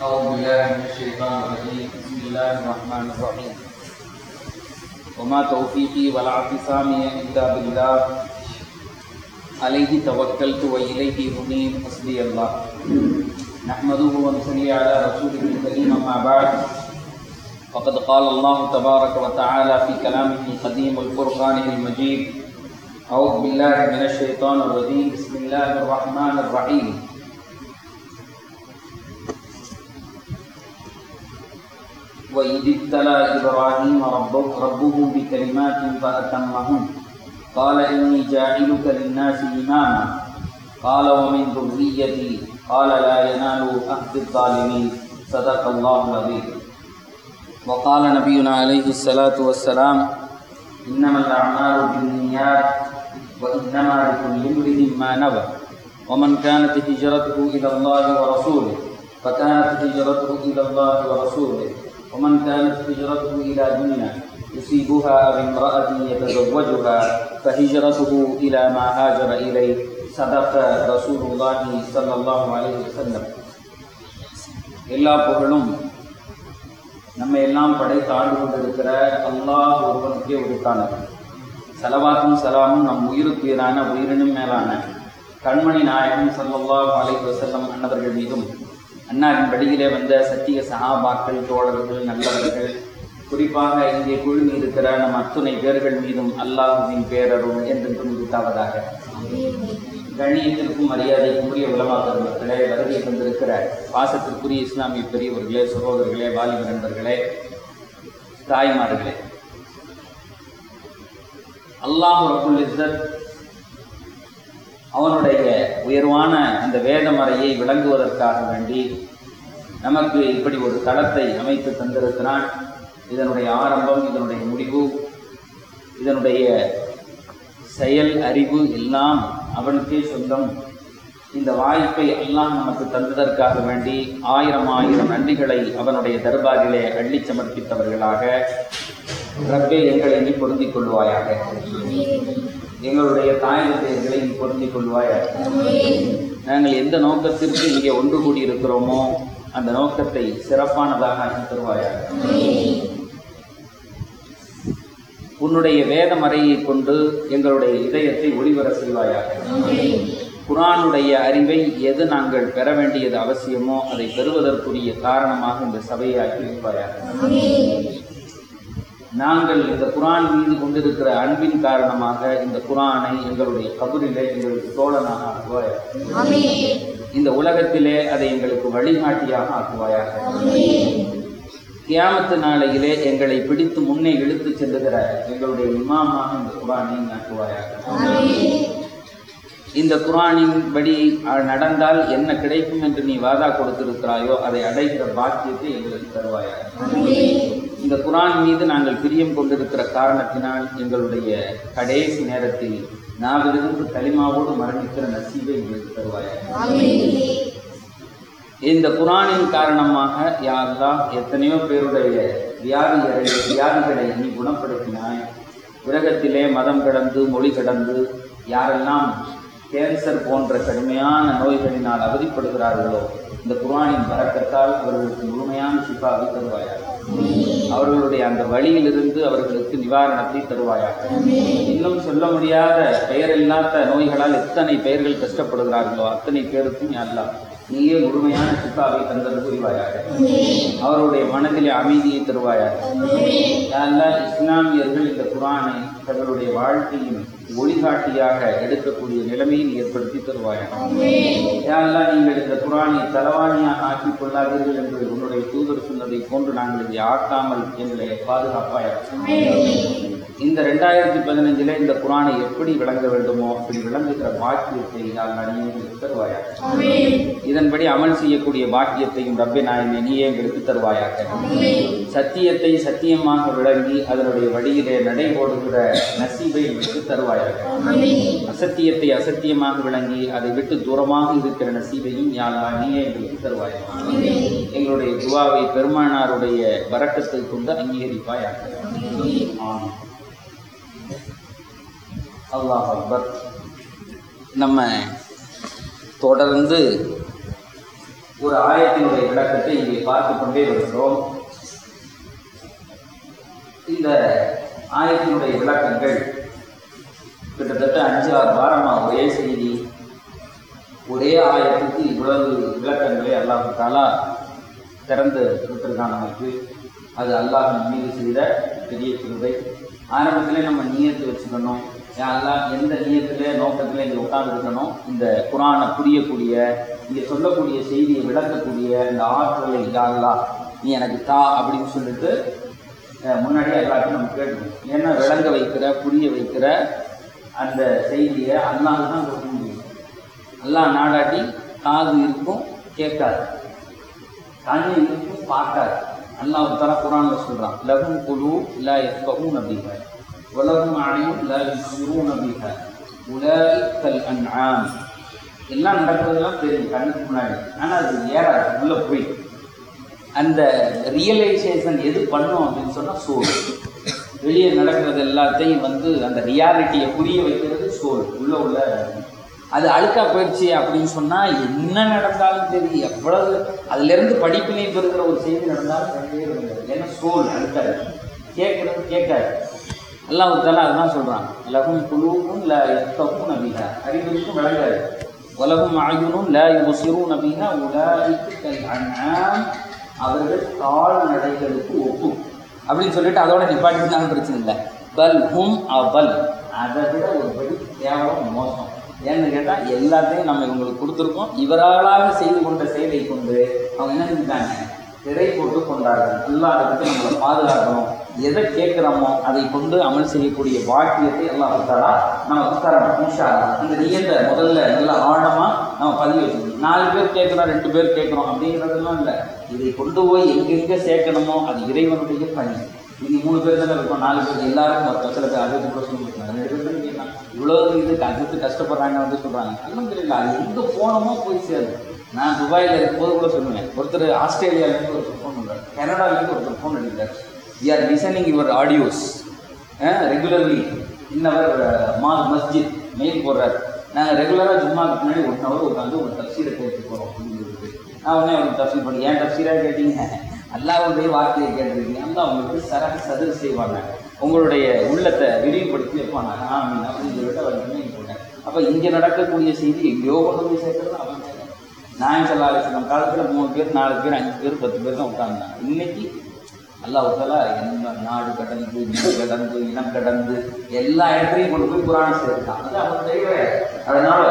أعوذ بالله من الشيطان الرجيم بسم الله الرحمن الرحيم وما توفيقي ولا اعتصامي إلا بالله عليه توكلت وإليه أنيب حسبي الله نحمده ونصلي على رسوله الكريم أما بعد فقد قال الله تبارك وتعالى في كلامه القديم الفرقان المجيد أعوذ بالله من الشيطان الرجيم بسم الله الرحمن الرحيم وإذ ابتلى إبراهيم ربه, ربه بكلمات فأتمهن قال إني جاعلك للناس إماما قال ومن ذريتي قال لا ينال أهد الظالمين صدق الله العظيم وقال نبينا عليه الصلاة والسلام إنما الأعمال بالنيات وإنما لكل امرئ ما نوى ومن كانت هجرته إلى الله ورسوله فكانت هجرته إلى الله ورسوله ومن كانت هجرته إلى دنيا يصيبها أو امرأة يتزوجها فهجرته إلى ما هاجر إليه صدق رسول الله صلى الله عليه وسلم எல்லா புகழும் நம்ம எல்லாம் படைத்து ஆண்டு கொண்டிருக்கிற அல்லாஹ் ஒருவனுக்கே உரித்தானது சலவாத்தும் சலாமும் நம் உயிருக்கு உயிரான உயிரினும் மேலான கண்மணி நாயகம் சல்லல்லாஹு அலைஹி வஸல்லம் அன்னவர்கள் மீதும் அன்னாரின் வழியிலே வந்த சத்திய சகாபாக்கள் தோழர்கள் நல்லவர்கள் குறிப்பாக இங்கே குழுமி இருக்கிற நம் அத்துணை பேர்கள் மீதும் அல்லாஹுவின் பேரருள் என்றென்றும் உரித்தாவதாக கண்ணியத்திற்கும் மரியாதைக்கும் உரிய உலமா பெருமக்களே வருகை தந்திருக்கிற பாசத்திற்குரிய இஸ்லாமிய பெரியவர்களே சகோதரர்களே வாலிப நண்பர்களே தாய்மார்களே அல்லாஹ் ரபுல் இஸ்ஸத் அவனுடைய உயர்வான அந்த வேதமறையை விளங்குவதற்காக வேண்டி நமக்கு இப்படி ஒரு தளத்தை அமைத்து தந்திருக்கிறான் இதனுடைய ஆரம்பம் இதனுடைய முடிவு இதனுடைய செயல் அறிவு எல்லாம் அவனுக்கே சொந்தம் இந்த வாய்ப்பை எல்லாம் நமக்கு தந்ததற்காக வேண்டி ஆயிரம் ஆயிரம் நன்றிகளை அவனுடைய தர்பாரிலே அள்ளி சமர்ப்பித்தவர்களாக ரப்பே எங்களை நீ பொருந்திக் கொள்வாயாக எங்களுடைய தாய் தந்தையர்களை நீ பொருந்திக் கொள்வாயாக நாங்கள் எந்த நோக்கத்திற்கு இங்கே ஒன்று கூடி இருக்கிறோமோ அந்த நோக்கத்தை சிறப்பானதாக ஆக்கி தருவாயாக உன்னுடைய வேத மறையை கொண்டு எங்களுடைய இதயத்தை ஒளிவர செய்வாயாக குரானுடைய அறிவை எது நாங்கள் பெற வேண்டியது அவசியமோ அதை பெறுவதற்குரிய காரணமாக இந்த சபையை ஆக்கி வைப்பாயாக நாங்கள் இந்த குரான் மீது கொண்டிருக்கிற அன்பின் காரணமாக இந்த குரானை எங்களுடைய கபரிலே எங்களுக்கு தோழனாக ஆக்குவாயாக இந்த உலகத்திலே அதை எங்களுக்கு வழிகாட்டியாக ஆக்குவாயாக கியாமத்து நாளையிலே எங்களை பிடித்து முன்னே இழுத்து செல்லுகிற எங்களுடைய இமாமாக இந்த குரானை ஆக்குவாயாக இந்த குரானின் படி நடந்தால் என்ன கிடைக்கும் என்று நீ வாதா கொடுத்திருக்கிறாயோ அதை அடைகிற பாக்கியத்தை எங்களுக்கு தருவாயாக இந்த குரான் மீது நாங்கள் பிரியம் கொண்டிருக்கிற காரணத்தினால் எங்களுடைய கடைசி நேரத்தில் நாவிலிருந்து களிமாவோடு மரணிக்கிற நசீவை எங்களுக்கு தருவாயாக இந்த குரானின் காரணமாக யாரெல்லாம் எத்தனையோ பேருடைய வியாதிகளை வியாதிகளை நீ குணப்படுத்தினாய் உலகத்திலே மதம் கடந்து மொழி கடந்து யாரெல்லாம் கேன்சர் போன்ற கடுமையான நோய்களினால் அவதிப்படுகிறார்களோ இந்த குரானின் பறக்கத்தால் அவர்களுக்கு முழுமையான சிப்பாவை தருவாயாக அவர்களுடைய அந்த வழியிலிருந்து அவர்களுக்கு நிவாரணத்தை தருவாயாக இன்னும் சொல்ல முடியாத பெயரில்லாத நோய்களால் எத்தனை பெயர்கள் கஷ்டப்படுகிறார்களோ அத்தனை பேருக்கும் எல்லாம் நீயே முழுமையான சிப்பாவை தந்தது புரிவாயாக அவருடைய மனதிலே அமைதியை தருவாயாக இஸ்லாமியர்கள் இந்த குரானை தங்களுடைய வாழ்க்கையின் ஒளிகாட்டியாக எடுக்கக்கூடிய நிலைமையை ஏற்படுத்தி தருவாயாக யாரெல்லாம் நீங்கள் இந்த குரானை தலவாணியாக ஆக்கிக் கொள்ளாதீர்கள் என்று உன்னுடைய தூதர் சொன்னதை போன்று நாங்கள் இதை ஆக்காமல் எங்களை பாதுகாப்பாயாக இந்த ரெண்டாயிரத்தி பதினஞ்சில் இந்த குரானை எப்படி விளங்க வேண்டுமோ அப்படி விளங்குகிற பாக்கியத்தை நான் அணியங்களுக்கு தருவாயாக இதன்படி அமல் செய்யக்கூடிய பாக்கியத்தையும் ரப்பே நாயமே நீயே எங்களுக்கு தருவாயாக சத்தியத்தை சத்தியமாக விளங்கி அதனுடைய வழியிலே நடைபோடுகிற நசீபை எங்களுக்கு தருவாயாக அசத்தியத்தை அசத்தியமாக விளங்கி அதை விட்டு தூரமாக இருக்கிற நசீபையும் யாழ்லா நீயே எங்களுக்கு தருவாயாக எங்களுடைய துவாவை பெருமானாருடைய வரக்கத்தை கொண்டு அங்கீகரிப்பாயாக ஆமாம் அல்லாஹ் அக்பர் நம்ம தொடர்ந்து ஒரு ஆயத்தினுடைய விளக்கத்தை இங்கே பார்த்து கொண்டே வருகிறோம் இந்த ஆயத்தினுடைய விளக்கங்கள் கிட்டத்தட்ட அஞ்சு ஆறு வாரமா ஒரே செய்தி ஒரே ஆயத்துக்கு இவ்வளவு விளக்கங்களை அல்லாஹ் தாலா திறந்து விட்டுருக்கான் நமக்கு அது அல்லாஹ் மீது செய்த பெரிய கிருபை ஆரம்பத்திலே நம்ம நியத்து வச்சுக்கணும் அல்லாஹ் எந்த நியத்துல நோக்கத்தில் இங்கே உட்கார்ந்துருக்கணும் இந்த குரானை புரியக்கூடிய இங்கே சொல்லக்கூடிய செய்தியை விளக்கக்கூடிய இந்த ஆற்றலை யாருலா நீ எனக்கு தா அப்படின்னு சொல்லிட்டு அஹ், முன்னாடியே எல்லாத்தையும் நம்ம கேட்கணும் ஏன்னா விளங்க வைக்கிற புரிய வைக்கிற அந்த செய்தியை அல்லாஹ் தான் கொடுக்க முடியும் அல்லாஹ் நாடாட்டி காது இருக்கும் கேட்காது கண்ணு இருக்கும் பார்க்காது அல்லாஹ் தர குரான்ல சொல்றான் லகும் குழு லா யஃபஹூன பிஹா வலகும் அலையும் லா யுஸ்ரூன பிஹா உலாயிக்கல் அன்ஆம் எல்லாம் நடக்கிறதெல்லாம் தெரியும் கண்ணுக்கு முன்னாடி ஆனால் அது ஏறாது உள்ள போய் அந்த ரியலைசேஷன் எது பண்ணும் அப்படின்னு சொன்னால் சோல் வெளியே நடக்கிறது எல்லாத்தையும் வந்து அந்த ரியாலிட்டியை புரிய வைக்கிறது சோல் உள்ள உள்ள அது அழுக்கா போயிடுச்சு அப்படின்னு சொன்னால் என்ன நடந்தாலும் சரி எவ்வளவு அதுலேருந்து படிப்பினை பெறுகிற ஒரு செய்தி நடந்தாலும் கண்டே கிடையாது ஏன்னா சோல் அழுக்காது கேட்குறது கேட்காது அல்லாஹ் தாலா அதுதான் சொல்கிறான் லகும் குழுவும் ல எத்தவும் நபிகா அறிவிக்கும் விளங்காது உலகும் ஆயுனும் ல யுசிரும் நபிகா உலாய்க்கு அண்ணாம் அவர்கள் கால்நடைகளுக்கு ஒப்பு அப்படின்னு சொல்லிட்டு அதோட நிப்பாட்டினாலும் பிரச்சனை இல்லை பல் ஹும் அவல் அதை விட ஒரு படி கேவலம் மோசம் ஏன்னு கேட்டால் எல்லாத்தையும் நம்ம இவங்களுக்கு கொடுத்துருக்கோம் இவராலாக செய்து கொண்ட செயலை கொண்டு அவங்க என்ன செஞ்சுட்டாங்க திரை போட்டு கொண்டார்கள் எல்லாம் அதை பற்றி நம்மளை பாதுகாக்கணும் எதை கேட்குறோமோ அதை கொண்டு அமல் செய்யக்கூடிய பாக்கியத்தை எல்லாம் கொடுத்தாரா நம்ம உட்காரணும் இன்ஷா அல்லாஹ். இந்த நியத்தை முதல்ல நல்லா ஆழமாக நம்ம பதிவு வச்சுக்கணும் நாலு பேர் கேட்குறோம் ரெண்டு பேர் கேட்குறோம் அப்படிங்கிறதெல்லாம் இல்லை இதை கொண்டு போய் எங்கெங்கே சேர்க்கணுமோ அது இறைவனுடைய பணி இனி மூணு பேர் தானே இருக்கோம் நாலு பேர் எல்லாருக்கும் மொத்தம் சில பேர் அதுக்கு கூட சொல்லியிருக்காங்க ரெண்டு பேர் தான் கேட்கலாம் இவ்வளோ இதுக்கு அதுக்கு கஷ்டப்படுறாங்க வந்து சொல்கிறாங்க அதெல்லாம் தெரியல அது எங்கே போனோமோ போய் சேரும் நான் துபாயில் இருக்கும்போது கூட சொல்லுவேன் ஒருத்தர் ஆஸ்திரேலியாவிலேருந்து ஒருத்தர் ஃபோன் பண்ணுறாரு கனடாவிலேருந்து ஒருத்தர் ஃபோன் அடிக்கிறார் we are listening your audios regularly இன்னவர் மா மஸ்ஜித் மெயில் போடுறாரு நாங்கள் ரெகுலராக ஜும்மாக்கு முன்னாடி ஒன் ஹவர் உட்காந்து ஒரு தப்சீரை கேட்டு போகிறோம் அப்படின்னு சொல்லிட்டு நான் உடனே அவருக்கு தப்சீர் பண்ணி ஏன் தப்சீராக கேட்டீங்க அல்லாவுடைய வார்த்தையை கேட்டிருக்கீங்க அந்த அவங்களுக்கு சரக சதுர செய்வாங்க உங்களுடைய உள்ளத்தை விரிவுபடுத்தி வைப்பாங்க ஆமீன் அப்படின்னு சொல்லிட்டு அவர் மெயில் போட்டேன் அப்போ இங்கே நடக்கக்கூடிய செய்தி எங்கேயோ கொண்டு போய் சேர்க்கறது அவன் வேலை. நான் சொல்லாலும் காலத்தில் மூணு பேர் நாலு பேர் அஞ்சு பேர் பத்து பேர் தான் உட்கார்ந்தாங்க இன்னைக்கு அல்லாஹால என்ன நாடு கடந்து இனம் கடந்து இனம் கடந்து எல்லா இடத்துலையும் கொண்டு போய் புராணம் சேர்த்தான் அது அவன் தெரியவே அதனால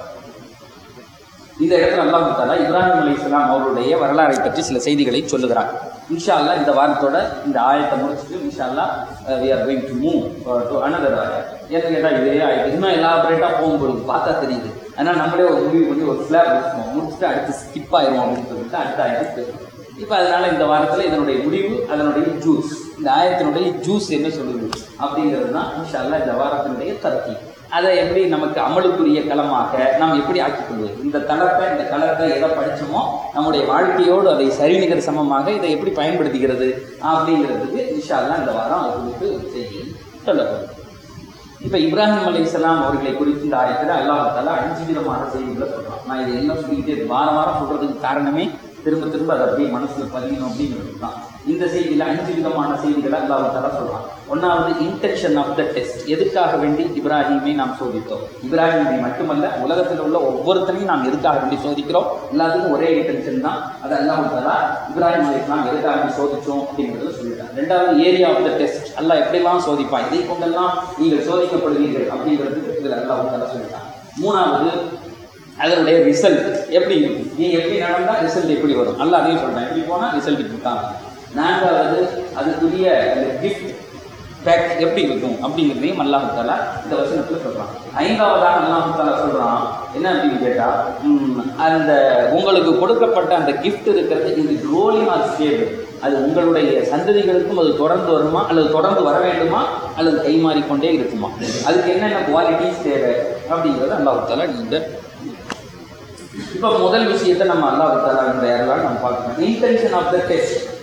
இந்த இடத்துல அல்லாஹ் தாலா இப்ராஹிம் அலி இஸ்லாம் அவருடைய வரலாறை பற்றி சில செய்திகளை சொல்லுகிறார் இன்ஷா அல்லாஹ் இந்த வாரத்தோட இந்த ஆயத்தை முடிச்சுட்டு இன்ஷா அல்லாஹ் we are going to move to another ஆயத் ஏன்னு கேட்டால் இதே ஆயத்து இன்னும் எலாபரேட்டாக போகும்போது பார்த்தா தெரியுது அதனால் நம்மளே ஒரு முடிவு பண்ணி ஒரு ஃபிளாப் முடிச்சுப்போம் முடிச்சுட்டு அடுத்து ஸ்கிப் ஆயிரும் அப்படின்னு சொல்லிட்டு அடுத்த ஆயத்து இப்போ அதனால இந்த வாரத்தில் இதனுடைய முடிவு அதனுடைய ஜூஸ் இந்த ஆயத்தினுடைய ஜூஸ் என்ன சொல்லுது அப்படிங்கிறது தான் இன்ஷா அல்லாஹ் இந்த வாரத்தினுடைய தர்த்தி அதை எப்படி நமக்கு அமலுக்குரிய களமாக நாம் எப்படி ஆக்கிக் கொள்வது இந்த தளத்தை இந்த களத்தை எதை படிச்சோமோ நம்முடைய வாழ்க்கையோடு அதை சரிநிகர் சமமாக இதை எப்படி பயன்படுத்திக்கிறது அப்படிங்கிறதுக்கு இன்ஷா அல்லாஹ் இந்த வாரம் அது குறித்து ஒரு செய்தி சொல்லப்படும் இப்போ இப்ராஹிம் அலி இஸ்லாம் அவர்களை குறித்து இந்த ஆயத்தில் அல்லாஹ் தாலா அஞ்சு விதமான செய்திகளை சொல்றான் நான் இதை எல்லாம் சொல்லிக்கிட்டே இருக்கேன். வாரம் வாரம் சொல்றதுக்கு காரணமே திரும்ப திரும்ப அதை அப்படியே மனசுல பதியணும் அப்படிங்கிறது தான் இந்த செய்தியில அஞ்சு விதமான செய்திகளை அல்லாஹ் தாலா சொல்றான் ஒன்னாவது இன்டென்ஷன் ஆஃப் த டெஸ்ட் எதுக்காக வேண்டி இப்ராஹிமை நாம் சோதித்தோம் இப்ராஹிமை மட்டுமல்ல உலகத்தில் உள்ள ஒவ்வொருத்தரையும் நாம் எதுக்காக வேண்டி சோதிக்கிறோம் எல்லாத்துக்கும் ஒரே இன்டென்ஷன் தான் அது அல்லாஹ் தாலா இப்ராஹிம் அலி இஸ்லாம் எதுக்காக வேண்டி சோதிச்சோம் அப்படிங்கிறத சொல்லிட்டான் ரெண்டாவது ஏரியா ஆஃப் த டெஸ்ட் அல்லாஹ் எப்படிலாம் சோதிப்பான் இதை கொண்டெல்லாம் நீங்கள் சோதிக்கப்படுவீர்கள் அப்படிங்கிறதுக்கு இதில் அல்லாஹ் தாலா சொல்லிட்டான் மூணாவது அதனுடைய ரிசல்ட் எப்படி இருக்கும் நீ எப்படி நடந்தா ரிசல்ட் எப்படி வரும் நல்லா அதையும் சொல்றேன் எப்படி போனா ரிசல்ட் இப்படி தான் வரும். நான்காவது அதுக்குரிய அந்த கிஃப்ட் பேக் எப்படி இருக்கும் அப்படிங்கிறதையும் அல்லாஹ் தாலா இந்த வசனத்துல சொல்றான் ஐந்தாவதாக அல்லாஹ் தாலா சொல்றான் என்ன அப்படின்னு கேட்டா ம், அந்த உங்களுக்கு கொடுக்கப்பட்ட அந்த கிஃப்ட் இருக்கிறது இது ரோலிங் ஆர் ஸ்டேபிள் அது உங்களுடைய சந்ததிகளுக்கும் அது தொடர்ந்து வருமா அல்லது தொடர்ந்து வர வேண்டுமா அல்லது கைமாறிக்கொண்டே இருக்குமா அதுக்கு என்னென்ன குவாலிட்டிஸ் தேவை அப்படிங்கிறத அல்லாஹ் தாலா இந்த இப்போ முதல் விஷயத்தை நம்ம அல்லாஹ் தாலா இந்த யாரெல்லாம் நம்ம பார்க்கணும் இன்டென்ஷன் ஆஃப் த டெஸ்ட்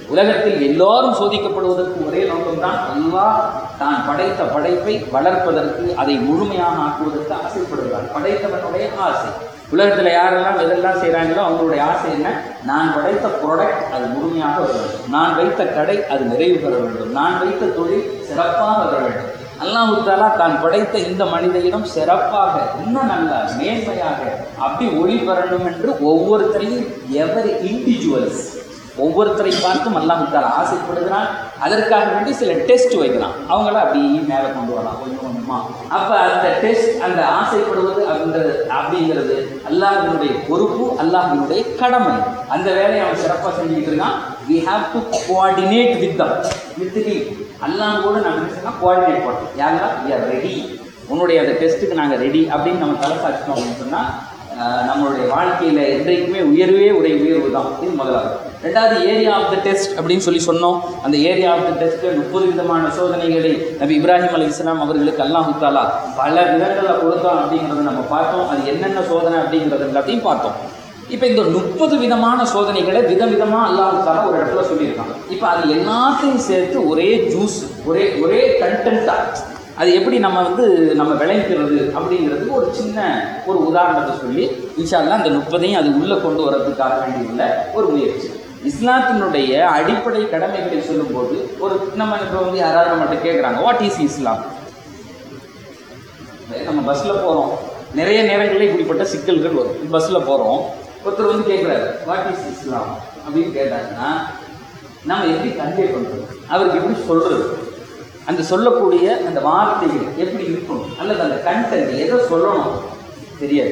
உலகத்தில் எல்லாரும் சோதிக்கப்படுவதற்கு ஒரே நோக்கம்தான் அல்லாஹ் தான் படைத்த படைப்பை வளர்ப்பதற்கு அதை முழுமையாக ஆக்குவதற்கு ஆசைப்படுகிறார் படைத்தவனுடைய ஆசை உலகத்தில் யாரெல்லாம் எதெல்லாம் செய்கிறாங்களோ அவங்களுடைய ஆசை என்ன நான் படைத்த ப்ராடக்ட் அது முழுமையாக வர வேண்டும் நான் வைத்த கடை அது நிறைவு பெற வேண்டும் நான் வைத்த தொழில் சிறப்பாக வர வேண்டும் அல்லாஹு தாலா தான் படைத்த இந்த மனிதனிடம் சிறப்பாக இன்னும் நல்லா மேன்மையாக அப்படி ஒளி பெறணும் என்று ஒவ்வொருத்தரையும் எவரி இண்டிவிஜுவல்ஸ் ஒவ்வொருத்தரை பார்த்தும் அல்லாஹ் தாலா ஆசைப்படுகிறான் அதற்காக வேண்டி சில டெஸ்ட் வைக்கிறான் அவங்கள அப்படியே மேலே கொண்டு வரலாம் கொஞ்சம் கொஞ்சமா அப்போ அந்த டெஸ்ட் அந்த ஆசைப்படுவது அப்படின்றது அப்படிங்கிறது அல்லாஹினுடைய பொறுப்பு அல்லாஹினுடைய கடமை அந்த வேலையை அவன் சிறப்பாக செஞ்சுக்கிட்டு இருக்கான் we have to coordinate with them with he அல்லாஹ் கூட நம்ம என்ன செய்யலாம் கோஆர்டினேட் பண்ணணும் யாரெல்லாம் வி ஆர் ரெடி உன்னுடைய அந்த டெஸ்ட்டுக்கு நாங்கள் ரெடி அப்படின்னு நம்ம தலை சாச்சிட்டோம் அப்படின்னு சொன்னால் ஆஹ் நம்மளுடைய வாழ்க்கையில் என்றைக்குமே உயர்வே உடைய உயர்வு தான் இது முதலாவது ரெண்டாவது ஏரியா ஆஃப் த டெஸ்ட் அப்படின்னு சொல்லி சொன்னோம் அந்த ஏரியா ஆஃப் த டெஸ்ட்டில் முப்பது விதமான சோதனைகளை நபி இப்ராஹிம் அலி இஸ்லாம் அவர்களுக்கு அல்லாஹு தாலா பல விதங்களில் கொடுத்தான் அப்படிங்கிறத நம்ம பார்த்தோம் அது என்னென்ன சோதனை அப்படிங்கிறது எல்லாத்தையும் பார்த்தோம் இப்போ இந்த முப்பது விதமான சோதனைகளை விதவிதமாக அல்லாஹு தாலா ஒரு இடத்துல சொல்லியிருக்காங்க இப்போ அது எல்லாத்தையும் சேர்த்து ஒரே ஜூஸ் ஒரே ஒரே கண்டென்ட்டாக அது எப்படி நம்ம வந்து நம்ம விளைவிக்கிறது அப்படிங்கிறதுக்கு ஒரு சின்ன ஒரு உதாரணத்தை சொல்லி இன்ஷால்லாம் அந்த முப்பதையும் அது உள்ளே கொண்டு வரதுக்காக வேண்டியுள்ள ஒரு முயற்சி இஸ்லாத்தினுடைய அடிப்படை கடமைகளை சொல்லும்போது ஒரு நம்ம இப்போ வந்து யாராவது நம்மகிட்ட கேட்குறாங்க வாட் இஸ் இஸ்லாம் நம்ம பஸ்ஸில் போகிறோம் நிறைய நேரங்களில் இப்படிப்பட்ட சிக்கல்கள் வரும் பஸ்ஸில் போகிறோம் ஒருத்தர் வந்து கேட்குறாரு வாட் இஸ் இஸ்லாம் அப்படின்னு கேட்டாங்கன்னா நம்ம எப்படி கன்வே பண்ணுறது அவருக்கு எப்படி சொல்கிறது அந்த சொல்லக்கூடிய அந்த வார்த்தைகள் எப்படி இருக்கணும் அல்லது அந்த கண்டென்ட் எதை சொல்லணும் தெரியாது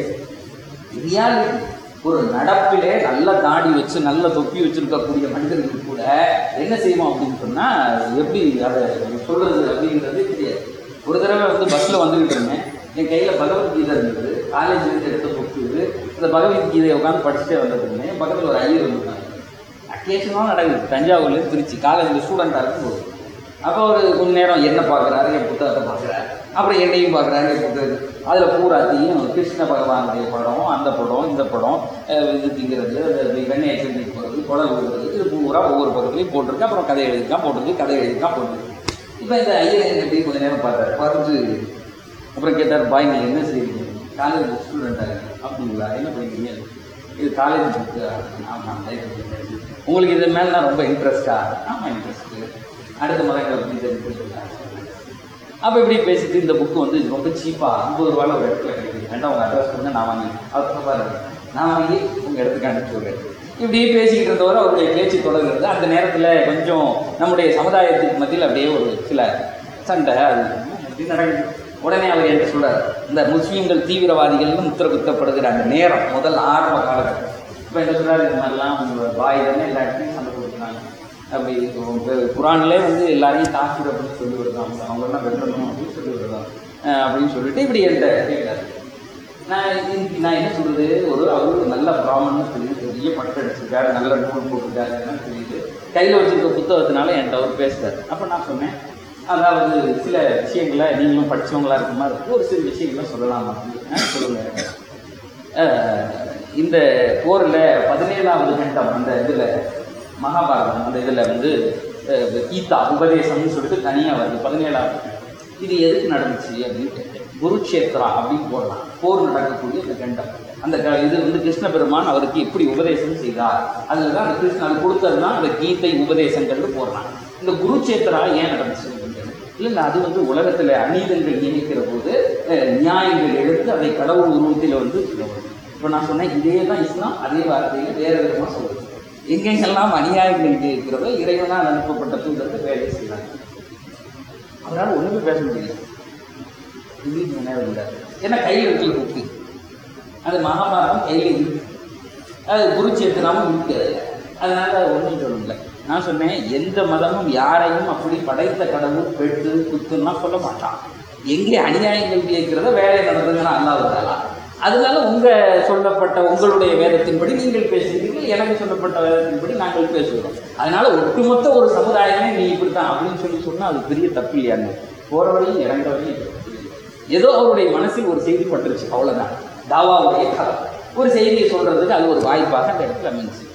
ரியாலிட்டி ஒரு நடப்பிலே நல்ல தாடி வச்சு நல்ல தொப்பி வச்சிருக்கக்கூடிய மனிதர்கள் கூட என்ன செய்வோம் அப்படின்னு சொன்னால் எப்படி அதை சொல்கிறது அப்படிங்கிறது தெரியாது ஒரு தடவை வந்து பஸ்ஸில் வந்துக்கிட்டு இருந்தேன் என் கையில் பகவத்கீதை இருந்தது காலேஜ்லேருந்து எடுத்த புக்கு இது இந்த பகவத்கீதையை உட்காந்து படிச்சுட்டே வந்துட்டு என் பக்கத்தில் ஒரு ஐயர் இருந்தாங்க அக்கேஷனாக நடக்குது தஞ்சாவூர்லேருந்து திருச்சி காலேஜில் ஸ்டூடெண்ட்டாக இருக்கும்போது அப்போ ஒரு கொஞ்ச நேரம் என்ன பார்க்குறாரு என் புத்தகத்தை பார்க்குறாரு அப்புறம் என்னையும் பார்க்குறாரு என் புத்தகத்தை அதில் பூராத்தையும் கிருஷ்ண பகவானுடைய படம் அந்த படம் இந்த படம் அஹ் இது திங்கிறது அந்த வெண்ணெய் திரும்பி போகிறது குடல் விடுறது இது பூரா ஒவ்வொரு பக்கத்துலையும் போட்டிருக்கு அப்புறம் கதை எழுதிக்கான் போட்டிருக்கு கதை எழுதிக்கான் போட்டிருக்கு இப்போ இந்த ஐயர் எப்படி கொஞ்ச நேரம் பார்த்தாரு பார்த்துட்டு அப்புறம் கேட்டார் பாய் நீங்கள் என்ன செய்வீங்க காலேஜ் ஸ்டூடெண்ட்டாக அப்படிங்களா என்ன படிக்கிறீங்க இது காலேஜ் புக்கு ஆமாம் லைப்ரரி உங்களுக்கு இது மேலே ரொம்ப இன்ட்ரெஸ்டா ஆமாம் இன்ட்ரெஸ்ட்டு அடுத்த மதங்களை பற்றி தெரிஞ்சுக்கலாம் அப்போ இப்படி பேசிட்டு இந்த புக்கு வந்து ரொம்ப சீப்பாக ஐம்பது ரூபாயில் ஒரு இடத்துல கிடைக்குது வேண்டாம் உங்கள் அட்ரஸ் கொடுங்க நான் வாங்கி அவர் பாருங்க நான் வாங்கி உங்கள் இடத்துக்கு அனுப்பிச்சி விடுறேன் இப்படியே பேசிக்கிட்டு இருந்தவரை அவருடைய பேச்சு தொடங்குறது அந்த நேரத்தில் கொஞ்சம் நம்முடைய சமுதாயத்துக்கு மத்தியில் அப்படியே ஒரு சில சண்டை அது இப்படி நடக்குது உடனே அவர் என்ன சொல்றார் இந்த முஸ்லீம்கள் தீவிரவாதிகள்னு முத்திர குத்தப்படுகிற அந்த நேரம் முதல் ஆரம்ப காலகட்டம் இப்போ என்ன சொல்றாரு இது மாதிரிலாம் உங்களோட பாய் தானே எல்லா இடத்துலையும் சண்டை கொடுக்குறாங்க அப்படி கு- குரான்லே வந்து எல்லாரையும் தாக்குற அப்படின்னு சொல்லி விடுறாங்க அவங்களெல்லாம் வெட்டணும் அப்படின்னு சொல்லி விடுறாங்க அஹ் அப்படின்னு சொல்லிட்டு இப்படி என்கிட்ட கேட்குறாரு நான் இதுக்கு நான் என்ன சொல்றது ஒரு அவரு நல்ல பிராமணன் தெரியுது பெரிய பட்டு அடிச்சிருக்காரு நல்ல நூல் போட்டிருக்காரு எல்லாம் தெரியுது கையில் வச்சிருக்க புத்தகத்தினால என்கிட்ட அவர் பேசுறாரு அப்போ நான் சொன்னேன் அதாவது சில விஷயங்களை நீங்களும் படிச்சவங்களா இருக்க மாதிரி இருக்கு ஒரு சில விஷயங்களை சொல்லலாம் அப்படின்னு சொல்லுங்க அஹ் இந்த போரில் பதினேழாவது கண்டம் அந்த இதில் மகாபாரதம் அந்த இதில் வந்து அஹ், கீதா உபதேசம்னு சொல்லிட்டு தனியாக வருது பதினேழாவது கண்டம். இது எதுக்கு நடந்துச்சு அப்படின்னு கேட்டேன் குருக்ஷேத்ரா அப்படின்னு போடலாம் போர் நடக்கக்கூடிய அந்த கண்டம் அந்த க- இது வந்து கிருஷ்ண பெருமான் அவருக்கு எப்படி உபதேசம் செய்தார் அதில் தான் அந்த கிருஷ்ணன் அது கொடுத்தது தான் அந்த கீதை உபதேசங்கள்னு போடுறான் இந்த குருக்ஷேத்ரா ஏன் நடந்துச்சு அப்படின்னு கேட்டேன். இல்லை இல்லை அது வந்து உலகத்தில் அநீதங்கள் நியமிக்கிற போது அஹ், நியாயங்கள் எடுத்து அதை கடவுள் உருவத்தில் வந்து இப்போ நான் சொன்னேன் இதே தான் இஸ்லாம் அதே வார்த்தையில் வேறு விதமாக சொல்லுது எங்கெங்கெல்லாம் அநியாயங்கள் இருக்கிறதோ இறைவனால் அனுப்பப்பட்ட தூதர்கள் வேலை செய்கிறாங்க அவரால் ஒன்றுமே பேச முடியல இங்கிலீஷ் நேரம் இல்லை ஏன்னா கையில் இருக்கிற புக்கு அது மகாபாரதம் கையில் இருக்கு அது குருச்சேத்திரமும் இருக்கு அதுல. அதனால ஒன்றும் சொல்ல முடியல நான் சொன்னேன் எந்த மதமும் யாரையும் அப்படி படைத்த கடவுள் பெட்டு குத்துன்னா சொல்ல மாட்டான் எங்கே அநியாயங்கள் கேட்கிறத வேலை நடந்ததுன்னா அல்லாவுதாலா அதனால உங்க சொல்லப்பட்ட உங்களுடைய வேதத்தின்படி நீங்கள் பேசுகிறீர்கள் எனக்கு சொல்லப்பட்ட வேதத்தின்படி நாங்கள் பேசுகிறோம் அதனால ஒட்டுமொத்த ஒரு சமுதாயமே நீ இப்படித்தான் அப்படின்னு சொல்லி சொன்னா அது பெரிய தப்பு இல்லையாங்க போற வழியும் இறங்குற வழியும் இது. ஏதோ அவருடைய மனசில் ஒரு செய்தி பட்டுருச்சு அவ்வளவுதான் தாவாவுடைய கதை ஒரு செய்தியை சொல்றதுக்கு அது ஒரு வாய்ப்பாக அந்த இடத்துல அமைஞ்சு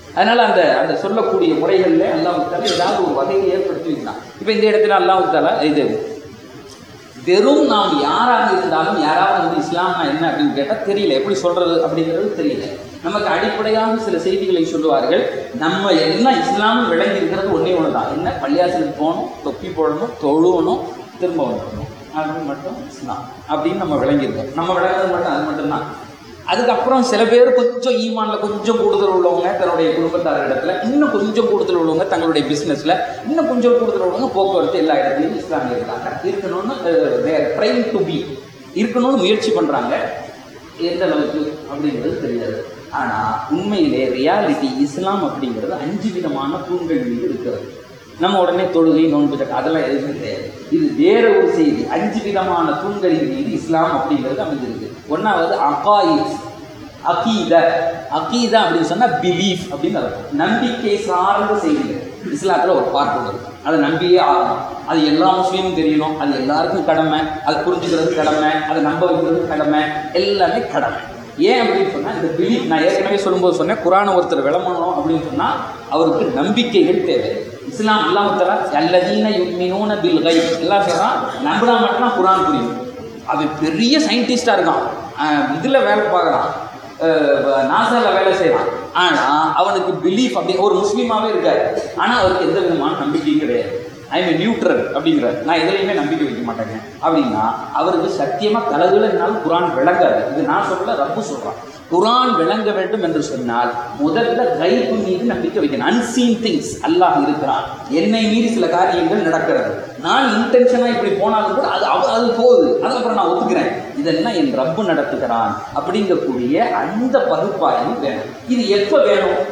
அதனால அந்த அந்த சொல்லக்கூடிய முறைகளில் அல்லாஹால ஏதாவது ஒரு வகையை ஏற்படுத்தி வைக்கிறான் இப்போ இந்த இடத்துல அல்லாஹால இது வெறும் நாம் யாராக இருந்தாலும் யாராவது வந்து இஸ்லாம்னா என்ன அப்படின்னு கேட்டால் தெரியல எப்படி சொல்றது அப்படிங்கிறது தெரியல நமக்கு அடிப்படையான சில செய்திகளை சொல்லுவார்கள் நம்ம எல்லாம் இஸ்லாம் விளங்கி இருக்கிறது ஒன்றே ஒன்று தான் என்ன பள்ளியாசலுக்கு போகணும் தொப்பி போடணும் தொழுவணும் திரும்ப வந்துடணும் அது மட்டும் இஸ்லாம் அப்படின்னு நம்ம விளங்கியிருக்கோம் நம்ம விளங்குறது மட்டும் அது மட்டும்தான் அதுக்கப்புறம் சில பேர் கொஞ்சம் ஈமானில் கொஞ்சம் கூடுதல் உள்ளவங்க தன்னுடைய குடும்பத்தார் இடத்துல இன்னும் கொஞ்சம் கூடுதல் உள்ளவங்க தங்களுடைய பிஸ்னஸில் இன்னும் கொஞ்சம் கூடுதல் உள்ளவங்க போக்குவரத்து எல்லா இடத்துலையும் இஸ்லாமிய இருக்காங்க இருக்கணும்னு ட்ரைன் டு பி இருக்கணும்னு முயற்சி பண்ணுறாங்க எந்த அளவுக்கு அப்படிங்கிறது தெரியாது ஆனால் உண்மையிலே ரியாலிட்டி இஸ்லாம் அப்படிங்கிறது அஞ்சு விதமான தூண்கள் மீது இருக்கிறது நம்ம உடனே தொழுகை நோன்பு ஜக்க அதெல்லாம் எதுவுமே கிடையாது இது வேற ஒரு செய்தி அஞ்சு விதமான தூண்களின் மீது இஸ்லாம் அப்படிங்கிறது அமைஞ்சிருக்கு ஒன்றாவது அகாயித் அகீத அகீதா அப்படின்னு சொன்னால் பிலீஃப் அப்படின்னு அர்த்தம் நம்பிக்கை சார்ந்த செய்திகள் இஸ்லாத்தில் ஒரு பார்ட் ஒன்று இருக்கு அதை நம்பியே ஆகணும் அது எல்லா முஸ்லீமும் தெரியணும் அது எல்லாருக்கும் கடமை அதை புரிஞ்சுக்கிறது கடமை அதை நம்ப வைக்கிறது கடமை எல்லாமே கடமை ஏன் அப்படின்னு சொன்னால் இந்த பிலீஃப் நான் ஏற்கனவே சொல்லும்போது சொன்னேன் குரானை ஒருத்தர் விளம்பணும் அப்படின்னு சொன்னால் அவருக்கு நம்பிக்கைகள் தேவை இஸ்லாம் இல்லாமத்தரா அல்லதீன யுக்மினூன பில் கை எல்லாம் சொல்கிறான் நம்பினா மட்டும்தான் குரான் புரியும் அவன் பெரிய சயின்டிஸ்டாக இருக்கான் இதில் வேலை பார்க்குறான் நாசாவில் வேலை செய்கிறான் ஆனால் அவனுக்கு பிலீஃப் அப்படி ஒரு முஸ்லீமாகவே இருக்காரு ஆனால் அவருக்கு எந்த விதமான நம்பிக்கையும் கிடையாது ஐ மீன் நியூட்ரல் அப்படிங்கிறார் நான் எதுலையுமே நம்பிக்கை வைக்க மாட்டேங்க அப்படின்னா அவருக்கு சத்தியமாக தலைவிலனாலும் குரான் விளங்காது இது நான் சொல்ல ரப்பு சொல்கிறான் குரான் விளங்க வேண்டும் என்று சொன்னால் முதல்ல கைப்பு மீது நம்பிக்கை வைக்கணும் அன்சீன் திங்ஸ் அல்லாஹ் இருக்கிறான் என்னை மீறி சில காரியங்கள் நடக்கிறது நான் இன்டென்ஷனாக இப்படி போனாலும் கூட அது அவ- அது போகுது அதுக்கப்புறம் நான் ஒத்துக்கிறேன் இதெல்லாம் என் ரப்பு நடத்துகிறான் அப்படிங்கக்கூடிய அந்த பகுப்பாய்வு வேணும் இது எப்போ வேணும்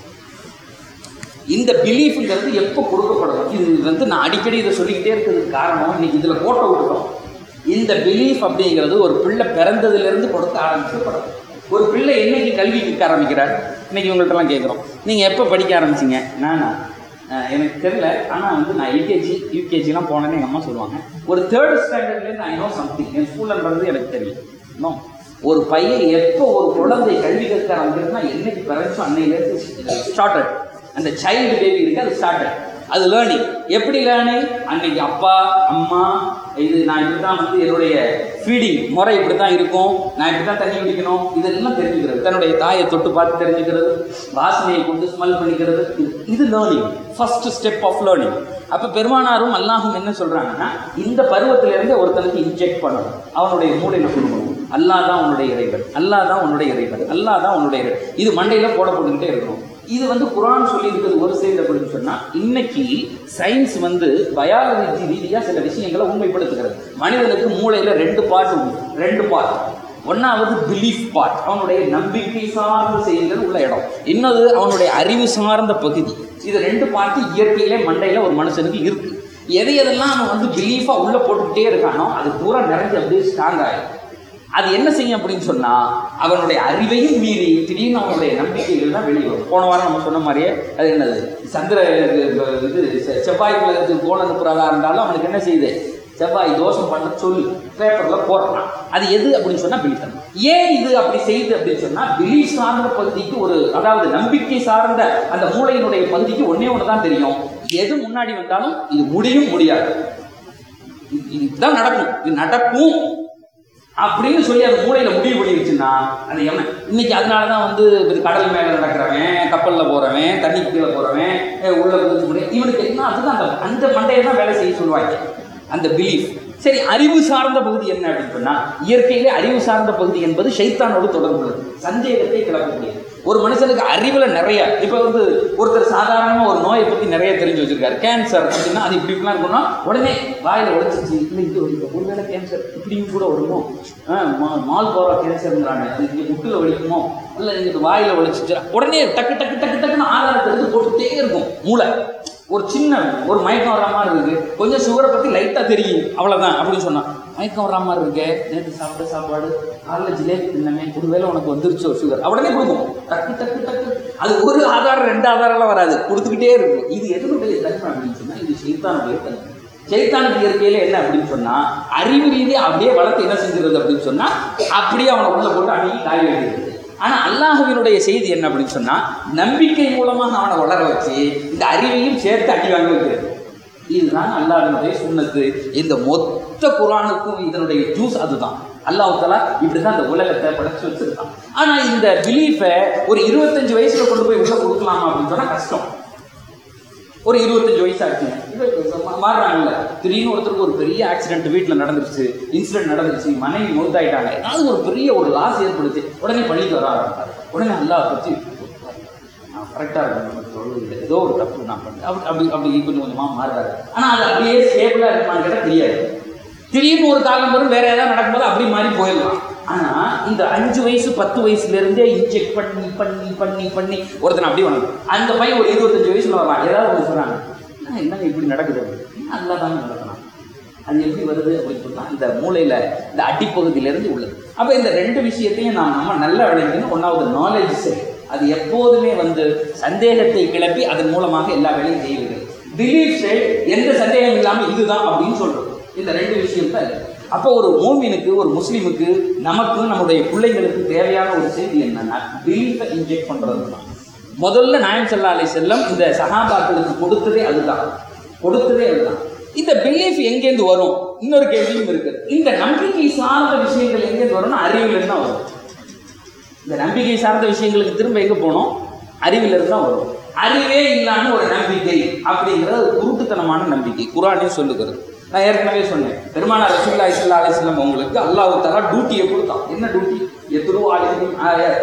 இந்த பிலீஃப்ங்கிறது எப்போ கொடுக்கப்படணும் இது வந்து நான் அடிக்கடி இதை சொல்லிக்கிட்டே இருக்கிறதுக்கு காரணம் இன்னைக்கு இதில் கோட்டை விட்டுட்டோம் இந்த பிலீஃப் அப்படிங்கிறது ஒரு பிள்ளை பிறந்ததுலேருந்து கொடுக்க ஆரம்பிக்கப்படும் ஒரு பிள்ளை என்னைக்கு கல்வி கற்க ஆரம்பிக்கிறார் இன்னைக்கு உங்கள்கிட்டலாம் கேட்குறோம் நீங்கள் எப்போ படிக்க ஆரம்பிச்சீங்க நானா அஹ் எனக்கு தெரியல ஆனால் வந்து நான் எல்கேஜி யூகேஜிலாம் போனேன்னு எங்கள் அம்மா சொல்லுவாங்க ஒரு தேர்ட் ஸ்டாண்டர்ட்லேருந்து ஐ நோ சம்திங் என் ஸ்கூல்லன்றது எனக்கு தெரியும் நோ ஒரு பையன் எப்போ ஒரு குழந்தை கல்வி கற்க ஆரம்பிக்கிறதுனா என்னைக்கு பிறச்சோ அன்னையிலேருந்து ஸ்டார்டட் அந்த சைல்டு பேபி இருக்கு அது ஸ்டார்டட் அது லேர்னிங் எப்படி லேர்னிங் அன்னைக்கு அப்பா அம்மா இது நான் இப்படி தான் வந்து என்னுடைய ஃபீடிங் முறை இப்படி தான் இருக்கும் நான் இப்படி தான் தண்ணி குடிக்கணும் இதெல்லாம் தெரிஞ்சுக்கிறது தன்னுடைய தாயை தொட்டு பார்த்து தெரிஞ்சுக்கிறது வாசனையை கொண்டு ஸ்மெல் பண்ணிக்கிறது இது- இது learning first step of learning அப்போ பெருமானாரும் அல்லாஹும் என்ன சொல்றாங்கன்னா இந்த பருவத்திலிருந்து ஒருத்தனுக்கு இன்ஜெக்ட் பண்ணணும் அவனுடைய மூளையில கொடுக்கணும் அல்லாஹ் தான் உன்னுடைய இறைவன் அல்லாஹ் தான் உன்னுடைய இறைவன் அல்லாஹ் தான் உன்னுடைய இறைவன் இது மண்டையில போட போட்டுக்கிட்டே இருக்கணும் இது வந்து குரான் சொல்லி இருக்கிறது ஒரு சைடு அப்படின்னு சொன்னா இன்னைக்கு சயின்ஸ் வந்து பயாலஜி ரீதியா சில விஷயங்களை உண்மைப்படுத்துகிறது மனிதனுக்கு மூளையில ரெண்டு பார்ட் உண்டு ரெண்டு பார்ட் ஒன்னாவது பிலீஃப் பார்ட் அவனுடைய நம்பிக்கை சார்ந்த செய்திகள் உள்ள இடம் இன்னொரு அவனுடைய அறிவு சார்ந்த பகுதி இது ரெண்டு பார்ட்டு இயற்கையிலே மண்டையில ஒரு மனுஷனுக்கு இருக்கு எதை எதெல்லாம் அவன் வந்து பிலீஃபா உள்ள போட்டுக்கிட்டே இருக்கானோ அது பூரா நிறைஞ்சு அப்படியே ஸ்ட்ராங் ஆயிடும் அது என்ன செய்யும் அப்படின்னு சொன்னா அவனுடைய அறிவையும் மீறி திடீர்னு அவனுடைய நம்பிக்கைகள் தான் வெளியே வரும் போன வாரம் நம்ம சொன்ன மாதிரியே அது என்னது சந்திர இது செ- செவ்வாய் கிரகத்துக்கு கோல் அனுப்புறதா இருந்தாலும் அவனுக்கு என்ன செய்யுது செவ்வாய் தோஷம் பண்ண சொல்லி பேப்பர்ல போடுறான் அது எது அப்படின்னு சொன்னா பிலிஃப் ஏன் இது அப்படி செய்யுது அப்படின்னு சொன்னா பிலீஃப் சார்ந்த பகுதிக்கு ஒரு அதாவது நம்பிக்கை சார்ந்த அந்த மூளையினுடைய பகுதிக்கு ஒண்ணே ஒன்று தான் தெரியும் எது முன்னாடி வந்தாலும் இது முடியும் முடியாது இது- இதுதான் நடக்கும் இது நடக்கும் அப்படின்னு சொல்லி அது மூளையில முடிவு பண்ணிருச்சுன்னா அது என்ன இன்னைக்கு அதனால தான் வந்து இது கடல் மேல நடக்கிறவன் கப்பல்ல போறவன் தண்ணி கீழே போறவன் அஹ் உள்ள குதிச்சு முடியும் இவனுக்கு என்ன அதுதான் அந்த அந்த மண்டையை தான் வேலை செய்ய சொல்லுவாங்க அந்த பிலீஃப் சரி அறிவு சார்ந்த பகுதி என்ன அப்படின்னு சொன்னா இயற்கையிலே அறிவு சார்ந்த பகுதி என்பது ஷைத்தானோடு தொடர்புள்ளது சந்தேகத்தை கிளப்பக்கூடியது ஒரு மனுஷனுக்கு அறிவுல நிறைய இப்ப வந்து ஒருத்தர் சாதாரணமா ஒரு நோயை பத்தி நிறைய தெரிஞ்சு வச்சிருக்காரு கேன்சர் அப்படின்னா அது இப்படி இப்படிலாம் இருக்கும்னா உடனே வாயில உடைச்சிச்சு இல்லை இது வலிக்கும் ஒருவேளை கேன்சர் இப்படியும் கூட வருமோ ஆ, மா- மால் போற கேன்சர்ங்கிறாங்க அது இங்க முட்டுல வலிக்குமோ இல்லை இங்கிட்டு வாயில வலிச்சிச்சு உடனே டக்கு டக்கு டக்கு டக்குன்னு ஆதாரத்தை எடுத்து போட்டுட்டே இருக்கும் மூளை ஒரு சின்ன ஒரு மயக்கம் வர்ற மாதிரி இருக்கு கொஞ்சம் சுகரை பத்தி லைட்டா தெரியும் அவ்வளவுதான் அப்படின்னு சொன்னா மயக்கம் வர்ற மாதிரி இருக்கே நேற்று சாப்பிட்ட சாப்பாடு காலைல ஜிலேபி தின்னமே ஒருவேளை உனக்கு வந்துருச்சோ சுகர் உடனே கொடுக்கும் டக்கு டக்கு டக்கு அது ஒரு ஆதாரம் ரெண்டு ஆதாரம்லாம் வராது கொடுத்துக்கிட்டே இருக்கும் இது எதனுடைய தன்மை அப்படின்னு சொன்னா இது சைத்தானுடைய தன்மை சைத்தானுக்கு இயற்கையில என்ன அப்படின்னு சொன்னா அறிவு ரீதியா அப்படியே வளர்த்து என்ன செஞ்சிருது அப்படின்னு சொன்னா அப்படியே அவனை உள்ள போட்டு அன்னைக்கு காய வேண்டியது ஆனா அல்லாஹுவினுடைய செய்தி என்ன அப்படின்னு சொன்னா நம்பிக்கை மூலமாக அவனை வளர வச்சு இந்த அறிவையும் சேர்த்து அடி வாங்க வைக்கிறது இதுதான் அல்லாஹ்வினுடைய சுண்ணத்து இந்த மொத்த குரானுக்கும் இதனுடைய ஜூஸ் அதுதான் அல்லாஹ் தலா இப்படிதான் இந்த உலகத்தை படைச்சு வச்சிருக்கான் ஆனா இந்த பிலீஃபை ஒரு இருபத்தஞ்சு வயசுல கொண்டு போய் உள்ள கொடுக்கலாமா அப்படின்னு சொன்னா கஷ்டம் ஒரு இருபத்தஞ்சு வயசு ஆச்சுங்க இது மா- மாறுறாங்கல்ல திடீர்னு ஒருத்தருக்கு ஒரு பெரிய ஆக்சிடென்ட் வீட்டில் நடந்துருச்சு இன்சிடென்ட் நடந்துருச்சு மனைவி மௌத்தாயிட்டாங்க ஏதாவது ஒரு பெரிய ஒரு லாஸ் ஏற்படுச்சு உடனே பள்ளிக்கு வர ஆரம்பித்தார் உடனே அல்லாஹ் பற்றி நான் கரெக்டாக இருக்கணும் நம்ம தொழுகையில் ஏதோ ஒரு தப்பு நான் பண்ணேன் அப்படி அப்படி அப்படி கொஞ்சம் கொஞ்சமாக மாறுறாரு ஆனால் அது அப்படியே ஸ்டேபிளாக இருக்குமான்னு கேட்டால் தெரியாது திடீர்னு ஒரு காலம் வரும் வேற ஏதாவது நடக்கும்போது அப்படி மாறி போயிடலாம் ஆனால் இந்த அஞ்சு வயசு பத்து வயசுலேருந்தே இன்ஜெக்ட் பண்ணி பண்ணி பண்ணி பண்ணி ஒருத்தன் அப்படி வளரும் அந்த பையன் ஒரு இருபத்தஞ்சு வயசுல வரலாம் ஏதாவது ஒன்று சொல்கிறாங்க என்னங்க இப்படி நடக்குது நல்லா தாங்க நடக்கலாம் அது எப்படி வருது அப்படின்னு சொன்னா இந்த மூளையில இந்த அடிப்பகுதியிலிருந்து உள்ளது அப்ப இந்த ரெண்டு விஷயத்தையும் நாம் நம்ம நல்லா விளைவிக்கணும் ஒன்றாவது நாலேஜ் சரி அது எப்போதுமே வந்து சந்தேகத்தை கிளப்பி அதன் மூலமாக எல்லா வேலையும் செய்வது பிலீஃப் சைட் எந்த சந்தேகம் இல்லாம இதுதான் அப்படின்னு சொல்றோம் இந்த ரெண்டு விஷயம் தான் இருக்கு. அப்போ ஒரு மூமினுக்கு ஒரு முஸ்லீமுக்கு நமக்கு நம்முடைய பிள்ளைங்களுக்கு தேவையான ஒரு செய்தி என்னன்னா பிலீஃபை இன்ஜெக்ட் பண்றது தான் முதல்ல நாயம் சல்லா அலி செல்லம் இந்த சஹாபாக்களுக்கு கொடுத்ததே அதுதான் கொடுத்ததே அதுதான் இந்த பிலீஃப் எங்கேருந்து வரும் இன்னொரு கேள்வியும் இருக்கு இந்த நம்பிக்கை சார்ந்த விஷயங்கள் எங்கேருந்து வரும்னா அறிவிலிருந்து தான் வரும் இந்த நம்பிக்கை சார்ந்த விஷயங்களுக்கு திரும்ப எங்க போனோம் அறிவிலிருந்து தான் வரும் அறிவே இல்லாம ஒரு நம்பிக்கை அப்படிங்கிறது ஒரு குருட்டுத்தனமான நம்பிக்கை குரானே சொல்லுகிறது நான் ஏற்கனவே சொன்னேன் பெருமானார் ரசூல்லா இஸ்லா அலிஸ்லாம் உங்களுக்கு அல்லாஹ் தலா டியூட்டியை கொடுத்தான் என்ன டியூட்டி எத்துரு ஆலிக்கும் ஆயாத்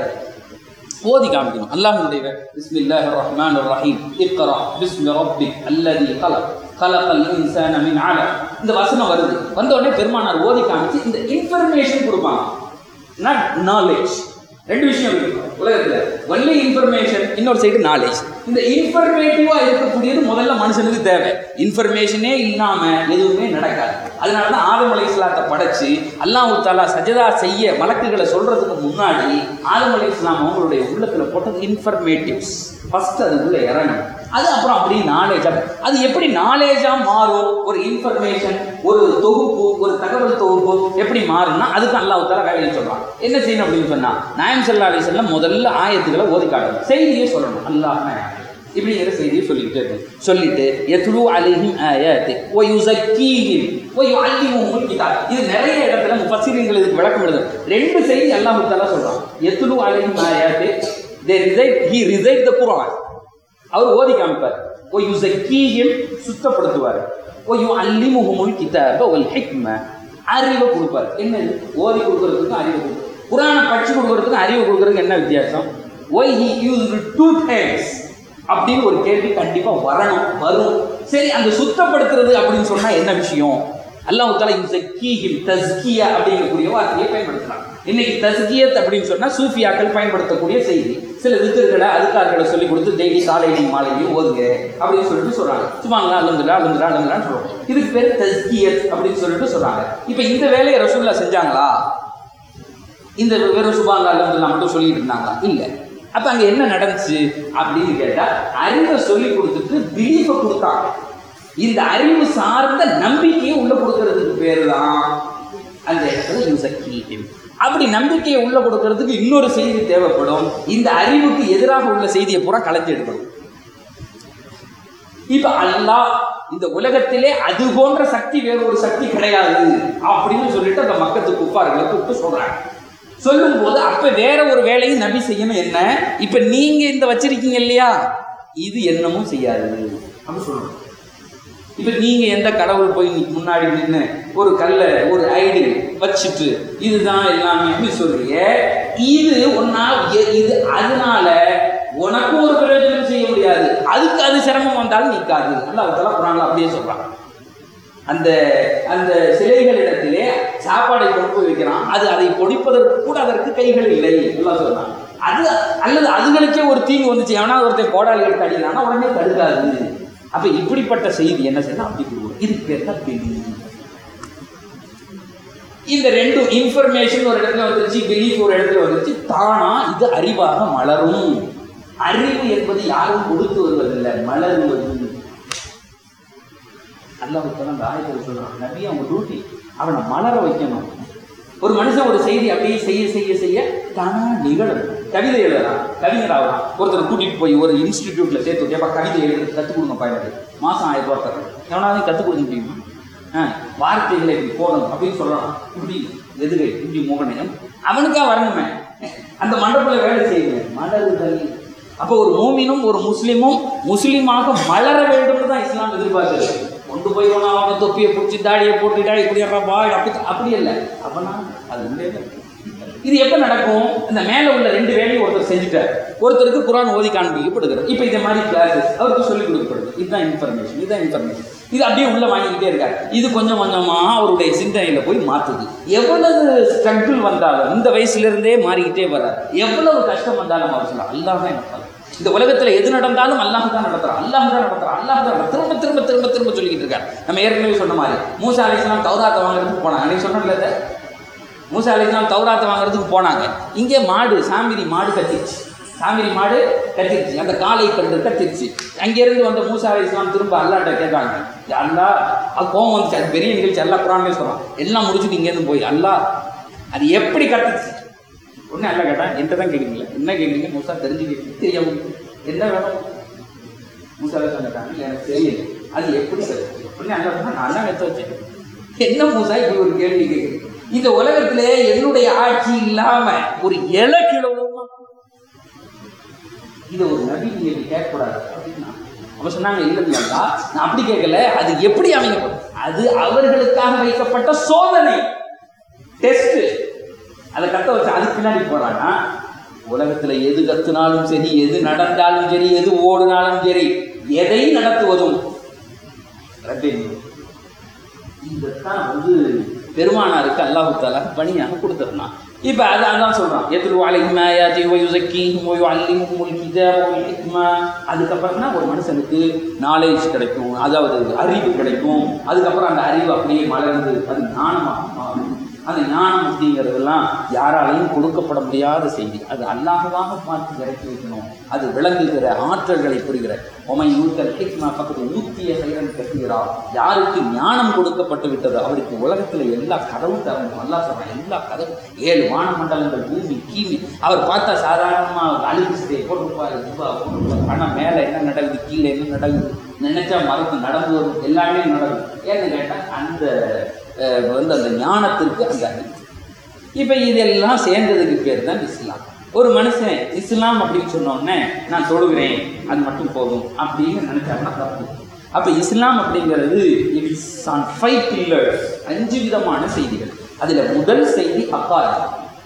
ஓதி காமிக்கணும் அல்லாஹ்வுடைய பிஸ்மில்லாஹிர் ரஹ்மானிர் ரஹீம் இக்ரா பிஸ்மி ரப்பிக் அல்லதி கலக் கலக்கல் இன்சான மின் அலக் இந்த வசனம் வருது வந்த உடனே பெருமானார் ஓதி காமிச்சு இந்த இன்ஃபர்மேஷன் கொடுப்பாங்க நாட் நாலேஜ் ரெண்டு விஷயம் இருக்கு உலகத்துல ஒன்லி இன்ஃபர்மேஷன் இன்னொரு சைடு நாலேஜ் இந்த இன்ஃபர்மேட்டிவா இருக்கக்கூடியது முதல்ல மனுஷனுக்கு தேவை இன்ஃபர்மேஷனே இல்லாம எதுவுமே நடக்காது அதனால தான் ஆதம் அலை இஸ்லாத்தை படைச்சு அல்லாஹ் தாலா சஜதா செய்ய மலக்குகளை சொல்றதுக்கு முன்னாடி ஆதம் அலை இஸ்லாம் அவங்களுடைய உள்ளத்துல போட்டது இன்ஃபர்மேட்டிவ்ஸ் ஃபர்ஸ்ட் அது உள்ள இறங்கும் அது அப்புறம் அப்படியே நாலேஜ் அது எப்படி நாலேஜா மாறும் ஒரு இன்ஃபர்மேஷன் ஒரு தொகுப்பு ஒரு தகவல் தொகுப்பு எப்படி மாறும்னா அதுக்கு அல்லாஹ் தாலா வேலையை சொல்றான் என்ன செய்யணும் அப்படின்னு சொன்னா நாயம் சல்லா அலி செல்லம் முதல்ல ஆயத்துக்களை ஓதி காட்டணும் செய்தியை சொல்லணும் அல்லாஹ் இப்படிங்கிற செய்தியை சொல்லிக்கிட்டே இருக்கணும் சொல்லிட்டு எத்லு அலைஹிம் ஆயாத்தி ஓ யுஸக்கீஹிம் ஓ யுஅல்லிமுஹுல் கிதாப் இது நிறைய இடத்துல முஃபஸ்ஸிரீன்கள் இதுக்கு விளக்கம் எழுதும் ரெண்டு செய்தி அல்லாஹ் தஆலா சொல்றான் எத்லு அலைஹிம் ஆயாத்தி they recite he recite the Quran அவர் ஓதி காமிப்பார் ஓ யுஸக்கீஹிம் சுத்தப்படுத்துவார் ஓ யுஅல்லிமுஹுல் கிதாப வல் ஹிக்ம அறிவை கொடுப்பார் என்ன இது? ஓதி கொடுக்கறதுக்கும் அறிவை கொடுப்பார் குரானை படிச்சு கொடுக்கறதுக்கும் அறிவை கொடுக்கறதுக்கு என்ன வித்தியாசம் why he use two times அப்படின்னு ஒரு கேள்வி கண்டிப்பா வரணும் வரும் சரி அந்த சுத்தப்படுத்துறது அப்படின்னு சொன்னா என்ன விஷயம் அல்லாஹ் தாலா யுஸக்கீஹிம் தஸ்கியா அப்படிங்கக்கூடிய வார்த்தையை பயன்படுத்துறாங்க இன்னைக்கு தஸ்கியத் அப்படின்னு சொன்னா சூஃபியாக்கள் பயன்படுத்தக்கூடிய செய்தி சில வித்துக்களை அதுக்கார்களை சொல்லி கொடுத்து டெய்லி காலையிலையும் மாலையிலையும் ஓதுங்க அப்படின்னு சொல்லிட்டு சொல்றாங்க சும்மாங்களா அலுந்துடா அலுந்துடா அலுந்துடான்னு சொல்லுவாங்க இதுக்கு பேர் தஸ்கியத் அப்படின்னு சொல்லிட்டு சொல்றாங்க இப்போ இந்த வேலையை ரசூல்லா செஞ்சாங்களா இந்த வெறும் சுபாங்க அலுந்துல்லா மட்டும் சொல்லிட்டு இருந்தாங்களா இல்லை அப்ப அங்க என்ன நடந்துச்சு அப்படின்னு கேட்டா அறிவை சொல்லி கொடுத்துட்டு பிலீஃபை கொடுத்தாங்க இந்த அறிவு சார்ந்த நம்பிக்கையை உள்ள கொடுக்கறதுக்கு பேரு தான் அந்த இடத்துல யுசக்கீஹிம் அப்படி நம்பிக்கையை உள்ள கொடுக்கறதுக்கு இன்னொரு செய்தி தேவைப்படும் இந்த அறிவுக்கு எதிராக உள்ள செய்தியை பூரா கலைஞ்சு எடுக்கணும் இப்ப அல்லாஹ் இந்த உலகத்திலே அது போன்ற சக்தி வேற ஒரு சக்தி கிடையாது அப்படின்னு சொல்லிட்டு அந்த மக்கத்து குப்பார்களை கூப்பிட்டு சொல்றாங்க சொல்லும் போது அப்ப வேற ஒரு வேலையும் நபி செய்யணும் என்ன இப்ப நீங்க இந்த வச்சிருக்கீங்க இல்லையா இது என்னமும் செய்யாது அப்படின்னு சொல்றோம் இப்ப நீங்க எந்த கடவுள் போய் இன்னைக்கு முன்னாடி நின்று ஒரு கல்ல ஒரு ஐடி வச்சுட்டு இதுதான் எல்லாமே அப்படின்னு சொல்றீங்க இது ஒன்னா எ- இது அதனால உனக்கும் ஒரு பிரயோஜனம் செய்ய முடியாது அதுக்கு அது சிரமம் வந்தாலும் நிற்காது அல்லாஹ் தஆலா குரான்ல அப்படியே சொல்றான் அந்த அந்த சிலைகளிடத்திலே சாப்பாடை கொண்டு போய் வைக்கிறான் அது அதை பொடிப்பதற்கு கூட அதற்கு கைகள் இல்லை எல்லாம் சொல்றான் அது அல்லது அதுகளுக்கே ஒரு தீங்கு வந்துச்சு எவனா ஒருத்தன் கோடாலி எடுத்து அடிக்கிறானா உடனே தடுக்காது அப்ப இப்படிப்பட்ட செய்தி என்ன செய்யணும் அப்படி கொடுக்கணும் இதுக்கு பேர் தான் belief. இந்த ரெண்டும் இன்ஃபர்மேஷன் ஒரு இடத்துல வந்துருச்சு பிலீஃப் ஒரு இடத்துல வந்துருச்சு தானா இது அறிவாக மலரும் அறிவு என்பது யாரும் கொடுத்து வருவதில்லை மலருவது அல்லாஹ் தஆலா அந்த ஆயத்தில் சொல்றான் நபி அவங்க டியூட்டி அவனை மலர வைக்கணும் ஒரு மனுஷன் ஒரு செய்தி அப்படியே செய்ய செய்ய செய்ய தானா நிகழும் கவிதை எழுதலாம் கவிஞர் ஆகலாம் ஒருத்தர் கூட்டிட்டு போய் ஒரு இன்ஸ்டிடியூட்ல சேர்த்து விட்டு, "ஏப்பா கவிதை எழுதி கற்றுக் கொடுங்க பையனுக்கு மாசம் ஆயிரம் ரூபாய் தரேன் எவனாவது கற்றுக் கொடுக்க முடியுமா ஆ, வார்த்தைகளை இப்படி போடணும் அப்படின்னு சொல்லலாம் இப்படி எதுகை இப்படி முகனையும் அவனுக்கா வரணுமே அந்த மண்டபத்தில் வேலை செய்யுங்க மலருதல் அப்போ ஒரு மூமினும் ஒரு முஸ்லீமும் முஸ்லீமாக மலர வேண்டும்னு தான் இஸ்லாம் எதிர்பார்க்குது கொண்டு போய் ஒன்று அவங்க தொப்பியை பிடிச்சி தாடியை போட்டுட்டா இப்படி அப்பா அப்படி அப்படி இல்லை அப்பனா அது உள்ளே தான் இருக்கு. இது எப்போ நடக்கும் இந்த மேலே உள்ள ரெண்டு வேலையும் ஒருத்தர் செஞ்சுட்டார் ஒருத்தருக்கு குரான் ஓதி காண்பிக்கப்படுகிறது இப்போ இந்த மாதிரி கிளாஸஸ் அவருக்கு சொல்லிக் கொடுக்கப்படுது இதுதான் இன்ஃபர்மேஷன் இதுதான் இன்ஃபர்மேஷன் இது அப்படியே உள்ள வாங்கிக்கிட்டே இருக்காரு இது கொஞ்சம் கொஞ்சமா அவருடைய சிந்தனையில போய் மாத்துது எவ்வளவு ஸ்ட்ரகிள் வந்தாலும் இந்த வயசுல இருந்தே மாறிக்கிட்டே வர்றார் எவ்வளவு கஷ்டம் வந்தாலும் அவர் சொல்ல அல்லாஹ் தான் எனக்கு பாரு." இந்த உலகத்துல எது நடந்தாலும் அல்லாஹ் தான் நடத்துறான் அல்லாஹ் தான் நடத்துறான் அல்லாஹ் தான் நடத்துறான். திரும்ப திரும்ப திரும்ப திரும்ப சொல்லிக்கிட்டு இருக்கார் நம்ம ஏற்கனவே சொன்ன மாதிரி மூசா அலிஸ்லாம் தௌராத்தை வாங்குறதுக்கு போனாங்க அன்னைக்கு சொன்னோம்ல இதை? மூசா அலிஸ்லாம் தௌராத்தை வாங்குறதுக்கு போனாங்க இங்கே மாடு சாமிரி மாடு கத்திருச்சு சாமிரி மாடு கத்திருச்சு அந்த காளை கண்டு கத்திருச்சு அங்கேருந்து வந்த மூசா அலிஸ்லாம் திரும்ப அல்லாட்ட கேட்டாங்க அல்லா அது கோவம் வந்துச்சு அது பெரிய நிகழ்ச்சி அல்லா குரானே சொல்கிறான் எல்லாம் முடிச்சுட்டு இங்கேருந்து போய் அல்லா அது எப்படி கத்துச்சு ஒன்றும் அல்ல கேட்டேன் என்கிட்ட தான் கேட்குறீங்களா என்ன கேட்குறீங்க மூசா தெரிஞ்சு கேட்குறீங்க தெரியாம என்ன வேணும் மூசா அலிஸ்லாம் கேட்டாங்க "இல்ல, எனக்கு தெரியல அது எப்படி கத்துச்சு உடனே அல்லா சொன்னா, நான் தான் கற்று வச்சேன் என்ன மூசா இப்படி ஒரு கேள்வி கேட்குறீங்க இந்த உலகத்திலே என்னுடைய ஆட்சி இல்லாம ஒரு இலை கிழவுமா இதை ஒரு நபி நீங்க இப்படி கேட்கக்கூடாது அப்படின்னா அவன் சொன்னாங்க இல்லை இல்லைங்களா நான் அப்படி கேட்கல அது எப்படி அவங்க அது அவர்களுக்காக வைக்கப்பட்ட சோதனை டெஸ்ட் அதை கத்த வச்சு அதுக்கு பின்னாடி போறான்னா உலகத்துல எது கத்துனாலும் சரி எது நடந்தாலும் சரி எது ஓடினாலும் சரி எதை நடத்துவதும் ரப்பே நீ இதைத்தான் வந்து பெருமானாருக்கு அல்லாஹு தாலா பணியாக கொடுத்துருந்தான் இப்போ அதை அதான் சொல்கிறான் எதிர் வாழைமாயாதி ஒயுசக்கியும் ஒயு அல்லிமுல் ஹிக்மா அதுக்கப்புறம் தான் ஒரு மனுஷனுக்கு நாலேஜ் கிடைக்கும் அதாவது அறிவு கிடைக்கும் அதுக்கப்புறம் அந்த அறிவு அப்படியே மலர்ந்து அது ஞானமாக மாறும் அந்த ஞானம் அப்படிங்கிறதெல்லாம் யாராலையும் கொடுக்கப்பட முடியாத செய்தி அது அல்லாஹவாக பார்த்து இறக்கி வைக்கணும் அது விளங்குகிற ஆற்றல்களை புரிகிற உமை நூத்தல் ஹிக்மா பக்கத்து ஊத்திய சைரன் கட்டுகிறா யாருக்கு ஞானம் கொடுக்கப்பட்டு விட்டதோ அவருக்கு உலகத்தில் எல்லா கதவும் தரணும் அல்லா சொல்றான் எல்லா கதவும் ஏழு வானமண்டலங்கள் பூமி கீமி அவர் பார்த்தா சாதாரணமாக அழுகு சிதையை போட்டுருப்பாரு ரூபா போட்டுருப்பாரு பணம் மேலே என்ன நடக்குது கீழே என்ன நடக்குது நினைச்சா மரத்து நடந்து வரும் எல்லாமே நடக்கும் ஏன்னு கேட்டால் அந்த அஹ், வந்து அந்த ஞானத்திற்கு அந்த அறிவு இப்போ இதெல்லாம் சேர்ந்ததுக்கு பேர் தான் இஸ்லாம் ஒரு மனுஷன் இஸ்லாம் அப்படின்னு சொன்னோடனே நான் தொழுகிறேன் அது மட்டும் போதும் அப்படின்னு நினைச்சாங்கன்னா தப்பு அப்போ இஸ்லாம் அப்படிங்கிறது இட்ஸ் ஆன் ஃபைவ் பில்லர்ஸ் அஞ்சு விதமான செய்திகள் அதில் முதல் செய்தி அக்காது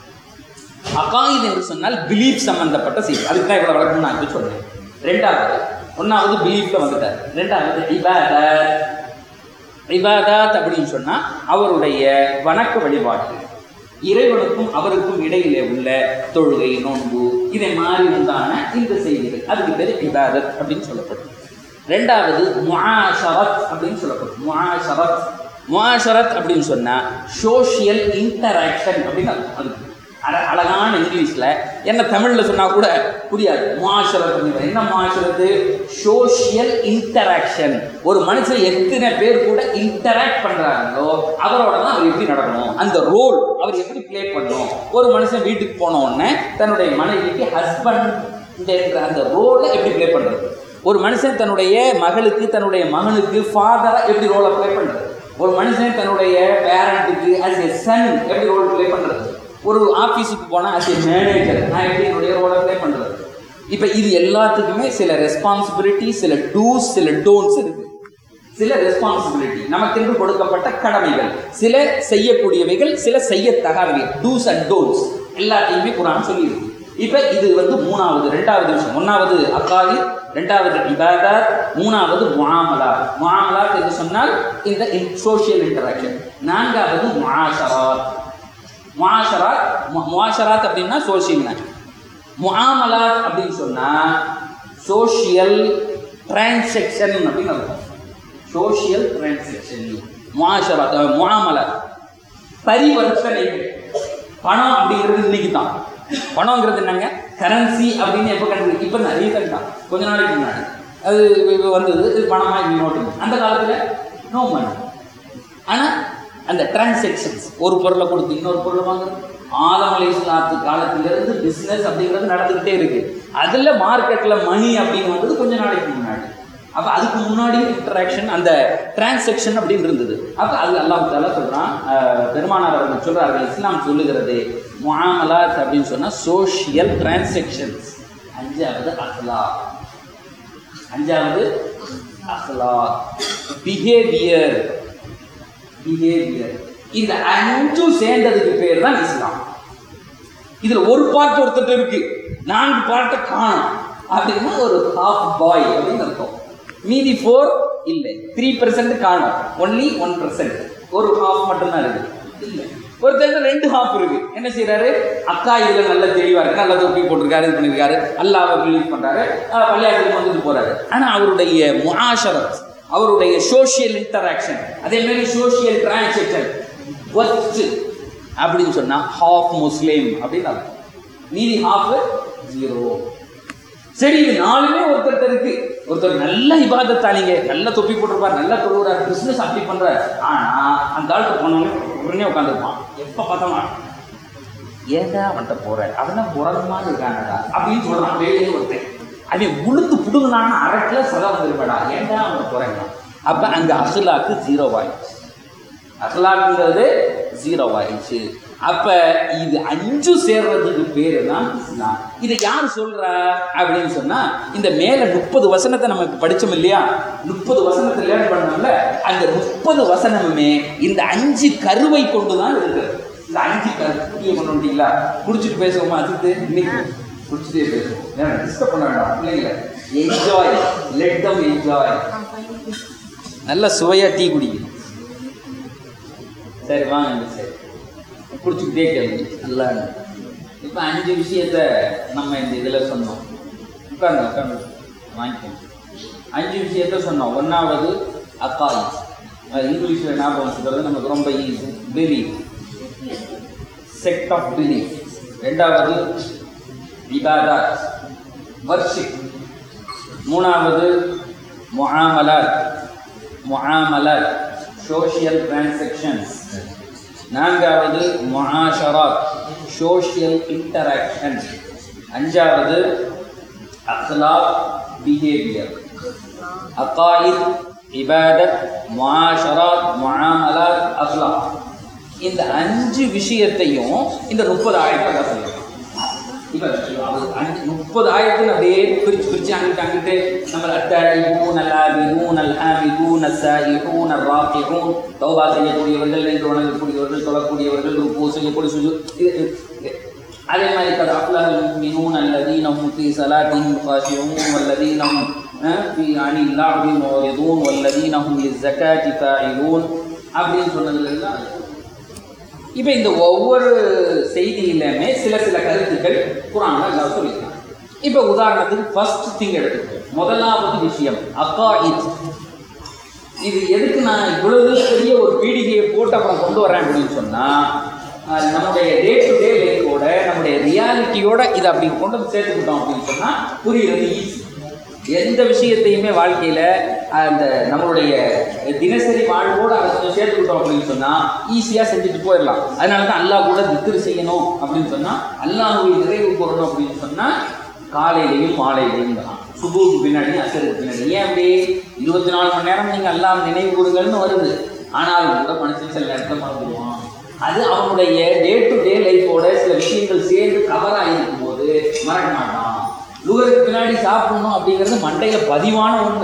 அகாயித் என்று சொன்னால் பிலீஃப் சம்பந்தப்பட்ட செய்தி அதுக்கு தான் இவ்வளோ வழக்கம் நான் இப்போ சொல்றேன் ரெண்டாவது ஒன்றாவது பிலீஃப்ல வந்துட்டார் ரெண்டாவது இபாதத் இபாதாத் அப்படின்னு சொன்னால் அவருடைய வணக்க வழிபாடு இறைவனுக்கும் அவருக்கும் இடையிலே உள்ள தொழுகை நோன்பு இதை மாதிரி உண்டான இந்த செய்திகள் அதுக்கு பேர் இபாதத் அப்படின்னு சொல்லப்படும் ரெண்டாவது முஆஷரத் அப்படின்னு சொல்லப்படும் முஆஷரத் முஆஷரத் அப்படின்னு சொன்னால் சோஷியல் இன்டராக்ஷன் அப்படின்னு அர்த்தம் அதுக்கு அழ அழகான இங்கிலீஷில் என்ன தமிழில் சொன்னால் கூட புரியாது முஆஷரத் அப்படிங்கிற என்ன முஆஷரத்து சோஷியல் இன்டராக்ஷன் ஒரு மனுஷன் எத்தனை பேர் கூட இன்டராக்ட் பண்ணுறாங்களோ அவரோட தான் அவர் எப்படி நடக்கணும் அந்த ரோல் அவர் எப்படி ப்ளே பண்ணணும் ஒரு மனுஷன் வீட்டுக்கு போன உடனே தன்னுடைய மனைவிக்கு ஹஸ்பண்ட் என்ற அந்த ரோலை எப்படி ப்ளே பண்ணுறது ஒரு மனுஷன் தன்னுடைய மகளுக்கு தன்னுடைய மகனுக்கு ஃபாதராக எப்படி ரோலை ப்ளே பண்ணுறது ஒரு மனுஷன் தன்னுடைய பேரண்ட்டுக்கு அஸ் எ சன் எப்படி ரோல் ப்ளே பண்ணுறது ஒரு ஆஃபீஸுக்கு போனால் அஸ் எ மேனேஜர் நான் எப்படி என்னுடைய ரோலை ப்ளே பண்ணுறது இப்போ இது எல்லாத்துக்குமே சில ரெஸ்பான்சிபிலிட்டி சில டூஸ் சில டோன்ஸ் இருக்கு சில ரெஸ்பான்சிபிலிட்டி நமக்கென்று கொடுக்கப்பட்ட கடமைகள் சில செய்யக்கூடியவைகள் சில செய்யத்தகாதவைகள் டூஸ் அண்ட் டோன்ஸ் எல்லாத்தையுமே குரான் சொல்லியிருக்கு இப்போ இது வந்து மூணாவது ரெண்டாவது விஷயம் ஒன்றாவது அக்காலி ரெண்டாவது இபாதத் மூணாவது முஆமலா முஆமலாத் என்று சொன்னால் இந்த சோஷியல் இன்டராக்ஷன் நான்காவது முஆஷராத் முஆஷராத் மு- முஆஷராத் அப்படின்னா சோஷியல் முஆமலாத் அப்படின்னு சொன்னால் சோஷியல் டிரான்சாக்ஷன் அப்படின்னு அர்த்தம் சோஷியல் டிரான்சாக்ஷன் முஆஷராத் அஹ், முஆமலாத் பரிவர்த்தனைகள் பணம் அப்படிங்கிறது இன்னைக்கு தான் பணங்கிறது என்னங்க கரன்சி அப்படின்னு எப்போ கண்டுபிடி இப்போ நிறைய தான் கொஞ்ச நாளைக்கு முன்னாடி அது இப்ப வந்தது இது பணமா இது நோட்டு அந்த காலத்தில் நோ மணி ஆனால் அந்த டிரான்சாக்ஷன்ஸ் ஒரு பொருளை கொடுத்து இன்னொரு பொருளை வாங்குறது ஆதம் அலை இஸ்லாத்து காலத்திலிருந்து பிசினஸ் அப்படிங்கிறது நடந்துகிட்டே இருக்கு அதுல மார்க்கெட்ல மணி அப்படின்னு வந்தது கொஞ்ச நாளைக்கு முன்னாடி அப்ப அதுக்கு முன்னாடி இன்டராக்ஷன் அந்த டிரான்சாக்ஷன் அப்படின்னு இருந்தது அப்ப அது அல்லாஹ் தாலா சொல்றான் அஹ், பெருமானார் அவர்கள் சொல்றார்கள் இஸ்லாம் சொல்லுகிறது முஆமலாத் அப்படின்னு சொன்னா சோஷியல் டிரான்சாக்ஷன்ஸ் அஞ்சாவது அஹ்லா அஞ்சாவது அஹ்லா பிஹேவியர் பிஹேவியர் இந்த அஞ்சும் சேர்ந்ததுக்கு பேர் தான் இஸ்லாம் இதுல ஒரு பார்ட் ஒருத்தர் இருக்கு நான்கு பார்ட்டை காணும் அப்படின்னா ஒரு ஹாஃப் பாய் அப்படின்னு அர்த்தம் மீதி ஃபோர் இல்லை த்ரீ பர்சன்ட் காணும் ஒன்லி ஒன் பர்சன்ட் ஒரு ஹாஃப் மட்டும்தான் இருக்கு இல்லை ஒருத்தர் ரெண்டு ஹாஃப் இருக்கு என்ன செய்யறாரு அக்கா இதுல நல்ல தெளிவா இருக்கு நல்ல தொப்பி போட்டிருக்காரு இது பண்ணிருக்காரு அல்லாஹ் பிலீவ் பண்றாரு அஹ் பள்ளியாட்டுக்கு வந்துட்டு போறாரு ஆனா அவருடைய முஆஷரத் அவருடைய சோஷியல் இன்டராக்ஷன் அதே மாதிரி சோஷியல் டிரான்சாக்ஷன் ஒர்த்து அப்படின்னு சொன்னா ஹாஃப் முஸ்லீம் அப்படின்னு அர்த்தம் மீதி ஹாஃப் ஜீரோ சரி இது நாலுமே ஒருத்தர் இருக்கு ஒருத்தர் நல்ல இபாதத்தாளிங்க நல்ல தொப்பி போட்டிருப்பார் நல்ல தொழுகிறார் பிசினஸ் அப்படி பண்றார் ஆனா அந்த ஆளுக்கு போனோடனே உடனே உட்காந்துருப்பான் எப்ப பார்த்தாலும் ஏன்டா அவன்கிட்ட போற அவன் தான் புறதமாக இருக்கானடா அப்படின்னு சொல்றான் வெளியே ஒருத்தன் அவன் உளுந்து புடுங்கினான்னு அரட்டில் சதா வந்திருப்படா ஏன்டா அவன் போறேன் அப்ப அங்க அசுலாக்கு ஜீரோ ஆயிடுச்சு அஹ்லாக்குங்கிறது ஜீரோ ஆயிடுச்சு அப்ப இது அஞ்சு சேர்றதுக்கு பேரு தான் இஸ்லாம் இதை யார் சொல்றா அப்படின்னு சொன்னா இந்த மேல முப்பது வசனத்தை நம்ம இப்ப படிச்சோம் இல்லையா முப்பது வசனத்தை லேர்ன் பண்ணோம்ல அந்த முப்பது வசனமுமே இந்த அஞ்சு கருவை கொண்டு தான் இருக்குது இந்த அஞ்சு கரு புரிய கொண்டு வந்துட்டீங்களா குடிச்சிட்டு பேசுவோமா அது இன்னைக்கு குடிச்சிட்டே பேசுவோம் டிஸ்டர்ப் பண்ண வேண்டாம் பிள்ளைங்கள என்ஜாய் லெட் தம் என்ஜாய் நல்ல சுவையா டீ குடிக்கணும் சரி வாங்க இந்த சரி குடிச்சுக்கிட்டே கேள்வி நல்லா இப்போ அஞ்சு விஷயத்த நம்ம இந்த இதில் சொன்னோம் உட்காந்து உட்காந்து வாங்கிக்கோங்க அஞ்சு விஷயத்த சொன்னோம் ஒன்றாவது அக்காய் இங்கிலீஷில் ஞாபகம் வச்சுக்கிறது நமக்கு ரொம்ப easy belief sect of belief ரெண்டாவது இபாதாத் வர்ஷிப் மூணாவது முஆமலாத் முஆமலாத் சோஷியல் டிரான்சாக்ஷன்ஸ் நான்காவது முஆஷராத் சோஷியல் இன்டராக்ஷன் அஞ்சாவது அக்லாக் பிஹேவியர் அகாயித் இபாதத் முஆஷராத் முஆமலாத் அக்லாக் இந்த அஞ்சு விஷயத்தையும் இந்த முப்பது ஆயிரத்தை சொல்லுவோம் இப்ப அது அஞ்சு முப்பது ஆயிரத்துல அப்படியே பிரிச்சு பிரிச்சு அங்கிட்டு அங்கிட்டு நம்ம அத்தாயிபூன் அல்லாபிதூன் அல்ஹாமிதூன் அஸ்ஸாயிஹூன் அர்ராகிஹூன் தௌபா செய்யக்கூடியவர்கள் என்று வணங்கக்கூடியவர்கள் தொழக்கூடியவர்கள் ருக்கு செய்யக்கூடிய சுஜு இது இது. அதே மாதிரி கதை அப்லஹல் முஃமினூன் அல்லதீன ஹும் ஃபீ ஸலாத்திஹிம் காஷிஊன் வல்லதீன ஹும் அஹ், ஃபீ அனில் லஹ்வி முரிதூன் வல்லதீன ஹும் லிஸ்ஸகாத்தி ஃபாயிலூன் அப்படின்னு சொன்னதுல எல்லாம் அது. இப்போ இந்த ஒவ்வொரு செய்தியிலுமே சில சில கருத்துக்கள் குரான்ல அல்லாஹ் சொல்லியிருக்காங்க இப்போ உதாரணத்துக்கு ஃபர்ஸ்ட் திங் எடுத்துக்கோ முதலாவது விஷயம் அக்காயித் இது எதுக்கு நான் இவ்வளவு பெரிய ஒரு பீடிகையை போட்டு அப்புறம் கொண்டு வரேன் அப்படின்னு சொன்னா அஹ், நம்முடைய டே டு டே லைஃபோட நம்முடைய ரியாலிட்டியோட இதை அப்படி கொண்டு வந்து சேர்த்துக்கிட்டோம் அப்படின்னு சொன்னா புரியுறது ஈஸி எந்த விஷயத்தையுமே வாழ்க்கையில அந்த நம்மளுடைய தினசரி வாழ்வோட அதை கொஞ்சம் சேர்த்துக்கிட்டோம் அப்படின்னு சொன்னா ஈஸியா செஞ்சுட்டு போயிடலாம் அதனால தான் அல்லாஹ் கூட திக்ரு செய்யணும் அப்படின்னு சொன்னா அல்லாஹுவை நிறைவு கூறணும் அப்படின்னு சொன்னா காலையிலையும் மாலையிலையும் தான் சுபுக்கு பின்னாடி அசருக்கு பின்னாடி ஏன் அப்படி இருபத்தி நாலு மணி நேரம் நீங்க அல்லாஹ் நினைவு கூறுங்கள்னு வருது ஆனாலும் கூட மனுஷன் சில நேரத்தில் மறந்துடுவான் அது அவனுடைய டே டு டே லைஃபோட சில விஷயங்கள் சேர்ந்து கவராக இருக்கும் போது மறக்க மாட்டான் லுகருக்கு பின்னாடி சாப்பிடணும் அப்படிங்கிறது மண்டையில பதிவான ஒண்ணு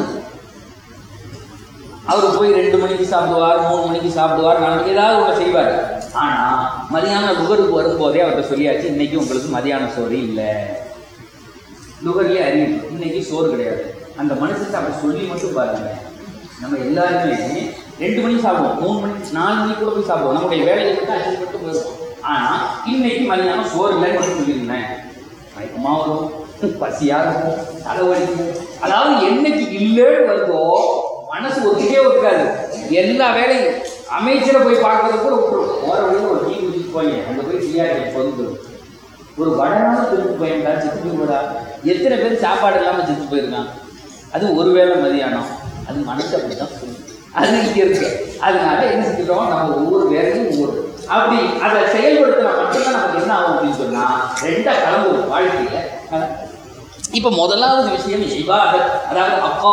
அவர் போய் ரெண்டு மணிக்கு சாப்பிடுவார் மூணு மணிக்கு சாப்பிடுவார் நாளைக்கு ஏதாவது ஒன்று செய்வார் ஆனா மதியானம் லுகருக்கு வரும்போதே அவர்கிட்ட சொல்லியாச்சு இன்னைக்கு உங்களுக்கு மதியான சோறு இல்லை லுகர்லயே அறியுது இன்னைக்கு சோறு கிடையாது அந்த மனுஷன் அப்படி சொல்லி மட்டும் பாருங்க நம்ம எல்லாருமே ரெண்டு மணிக்கு சாப்பிடுவோம் மூணு மணிக்கு நாலு மணிக்கு கூட போய் சாப்பிடுவோம் நம்முடைய வேலையை விட்டு அஞ்சு மட்டும் போயிருவோம் ஆனா இன்னைக்கு மதியானம் சோறு இல்லைன்னு மட்டும் சொல்லியிருந்தேன் மயக்கமா வரும் பசியா இருக்கும் தலைவலிக்கும் அதாவது என்னைக்கு இல்லைன்னு வருதோ மனசு ஒத்துக்கே ஒத்துக்காது எல்லா வேலையும் அமைச்சரை போய் பார்க்கறது கூட விட்டுரும் போற வழியில் ஒரு டீ குடிச்சிட்டு போய் அங்க போய் டீயா பொருந்து ஒரு வடனால திருப்பி போயிருந்தா செத்து போய்விடா எத்தனை பேர் சாப்பாடு இல்லாம செத்து போயிருக்கான் அது ஒருவேளை மதியானம் அது மனசு அப்படிதான் சொல்லும் அது இங்க இருக்கு அதனால என்ன செஞ்சுட்டோம் நம்ம ஒவ்வொரு வேலையும் ஒவ்வொரு அப்படி அதை செயல்படுத்தினா மட்டும்தான் நமக்கு என்ன ஆகும் அப்படின்னு சொன்னா ரெண்டா கலந்து ஒரு வாழ்க்கையில இப்ப முதலாவது விஷயம் இபாதத் அதாவது அப்பா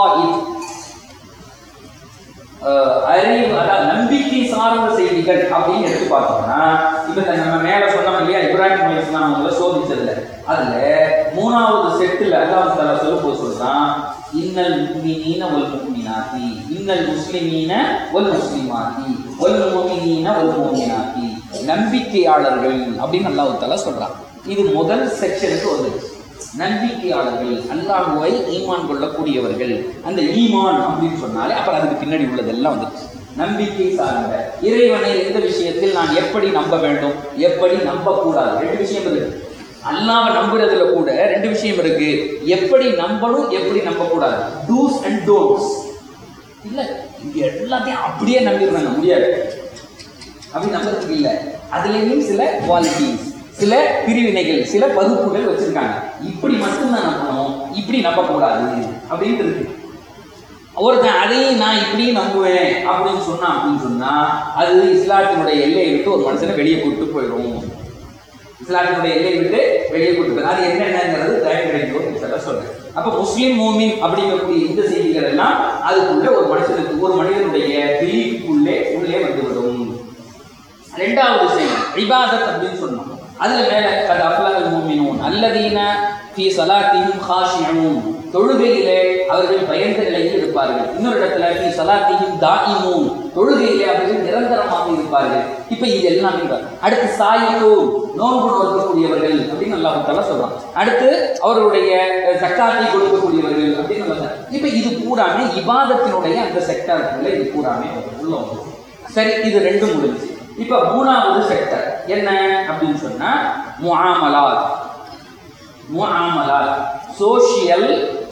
அறிவு அதாவது நம்பிக்கை சார்ந்த செய்திகள் அப்படின்னு எடுத்து பார்த்தோம்னா இப்ப இந்த நம்ம மேல சொன்னோம் இல்லையா இப்ராஹிம் அலி இஸ்லாம் அவங்கள சோதிச்சதுல அதுல மூணாவது செட்டுல அல்லாஹ் தலா சொல்லும் போது சொல்றான் இன்னல் முக்மினீன வல் முக்மினாத்தி இன்னல் முஸ்லிமீன வல் முஸ்லிமாத்தி வல் முமினீன வல் முமினாத்தி நம்பிக்கையாளர்கள் அப்படின்னு அல்லாஹ் தலா சொல்றான் இது முதல் செக்ஷனுக்கு வந்துருச்சு நம்பிக்கையாளர்கள் அல்லாஹுவை ஈமான் கொள்ளக்கூடியவர்கள் அந்த ஈமான் அப்படின்னு சொன்னாலே அப்புறம் அதுக்கு பின்னாடி உள்ளதெல்லாம் வந்துருச்சு நம்பிக்கை சார்ந்த இறைவனை எந்த விஷயத்தில் நான் எப்படி நம்ப வேண்டும் எப்படி நம்பக்கூடாது ரெண்டு விஷயம் இருக்கு அல்லாவை நம்புறதுல கூட ரெண்டு விஷயம் இருக்கு எப்படி நம்பணும் எப்படி நம்பக்கூடாது டூஸ் அண்ட் டோன்ட்ஸ் இல்ல இங்க எல்லாத்தையும் அப்படியே நம்பிடுறாங்க முடியாது அப்படி நம்புறதுக்கு இல்லை அதுலேயும் சில குவாலிட்டிஸ் சில பிரிவினைகள் சில வகுப்புகள் வச்சிருக்காங்க இப்படி மட்டும்தான் நம்பணும் இப்படி நம்பக்கூடாது அப்படின்ட்டு இருக்கு ஒருத்தன் அதையும் நான் இப்படி நம்புவேன் அப்படின்னு சொன்னா அப்படின்னு சொன்னா அது இஸ்லாத்தினுடைய எல்லையை விட்டு ஒரு மனுஷனை வெளியே கூட்டு போயிடும் இஸ்லாத்தினுடைய எல்லையை விட்டு வெளியே கூட்டு போயிடும் அது என்னென்னங்கிறது டைம் கிடைக்கும் சொல்ல சொல்றேன் அப்ப முஸ்லிம் மூமின் அப்படிங்கக்கூடிய இந்த செய்திகள் எல்லாம் அதுக்குள்ள ஒரு மனுஷனுக்கு ஒரு மனிதனுடைய பிரிவுக்குள்ளே உள்ளே வந்துவிடும் ரெண்டாவது விஷயம் இபாதத் அப்படின்னு சொன்னோம் அதுல மேல கத அஃப்லஹல் மூமினூன் அல்லதீன ஃபீ ஸலாத்திஹிம் காஷியூன் தொழுகையிலே அவர்கள் பயந்த நிலையில் இருப்பார்கள் இன்னொரு இடத்துல ஃபீ ஸலாத்திஹிம் தாயிமூன் தொழுகையிலே அவர்கள் நிரந்தரமாக இருப்பார்கள் இப்போ இது எல்லாமே பாரு. அடுத்து சாயிலு நோன்பு நோக்கக்கூடியவர்கள் அப்படின்னு அல்லாஹ் தஆலா சொல்றான் அடுத்து அவர்களுடைய அஹ், ஜக்காத்தை கொடுக்கக்கூடியவர்கள் அப்படின்னு அல்லாஹ் சொல்றான். இப்போ இது பூராமே இபாதத்தினுடைய அந்த செக்டருக்குள்ள இது பூராமே உள்ள வந்துரும். சரி இது ரெண்டும் முடிஞ்சு இப்ப மூணாவது செக்டர் என்ன அப்படின்னு சொன்னா முஆமலாத் முஆமலாத் சோஷியல்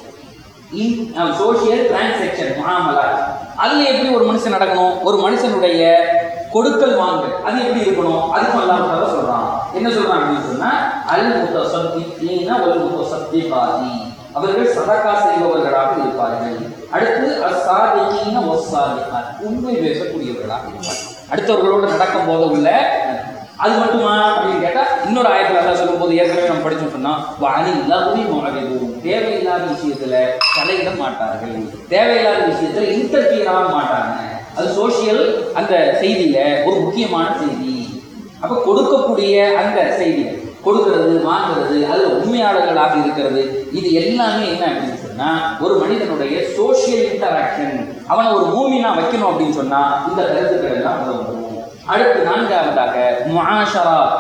சோஷியல் டிரான்சாக்ஷன் முஆமலாத் அதுல எப்படி ஒரு மனுஷன் நடக்கணும் ஒரு மனுஷனுடைய கொடுக்கல் வாங்கல் அது எப்படி இருக்கணும் அதுக்கு அல்லாஹ் தஆலா சொல்றான் என்ன சொல்றான் அப்படின்னு சொன்னா அல் முத்தசத்திகீன வல் முத்தசத்திகாதி அவர்கள் சதகா செய்பவர்களாக இருப்பார்கள் அடுத்து அசாதிகீன வஸ்ஸாதிகாத் உண்மை பேசக்கூடியவர்களாக இருப்பார்கள் அடுத்தவர்களோடு நடக்கும் போது உள்ள அது மட்டுமா அப்படின்னு கேட்டா இன்னொரு ஆயத்தில் அல்லாஹ் சொல்லும்போது ஏற்கனவே நம்ம படிச்சோம் சொன்னா வாணி இல்லாதவே முழவிடும் தேவையில்லாத விஷயத்துல தலையிட மாட்டார்கள் தேவையில்லாத விஷயத்துல இன்டர்பியர் ஆக மாட்டாங்க அது சோஷியல் அந்த செய்தியில ஒரு முக்கியமான செய்தி அப்ப கொடுக்கக்கூடிய அந்த செய்திகள் கொடுக்கிறது வாங்குறது அதுல உண்மையாளர்களாக இருக்கிறது இது எல்லாமே என்ன அப்படின்னு சொன்னா ஒரு மனிதனுடைய சோஷியல் இன்டராக்ஷன் அவனை ஒரு மூமினா வைக்கணும் அப்படின்னு சொன்னா இந்த கருத்துக்கள் எல்லாம் உள்ள வந்துரும் அடுத்து நான்காவதாக முஆஷராத்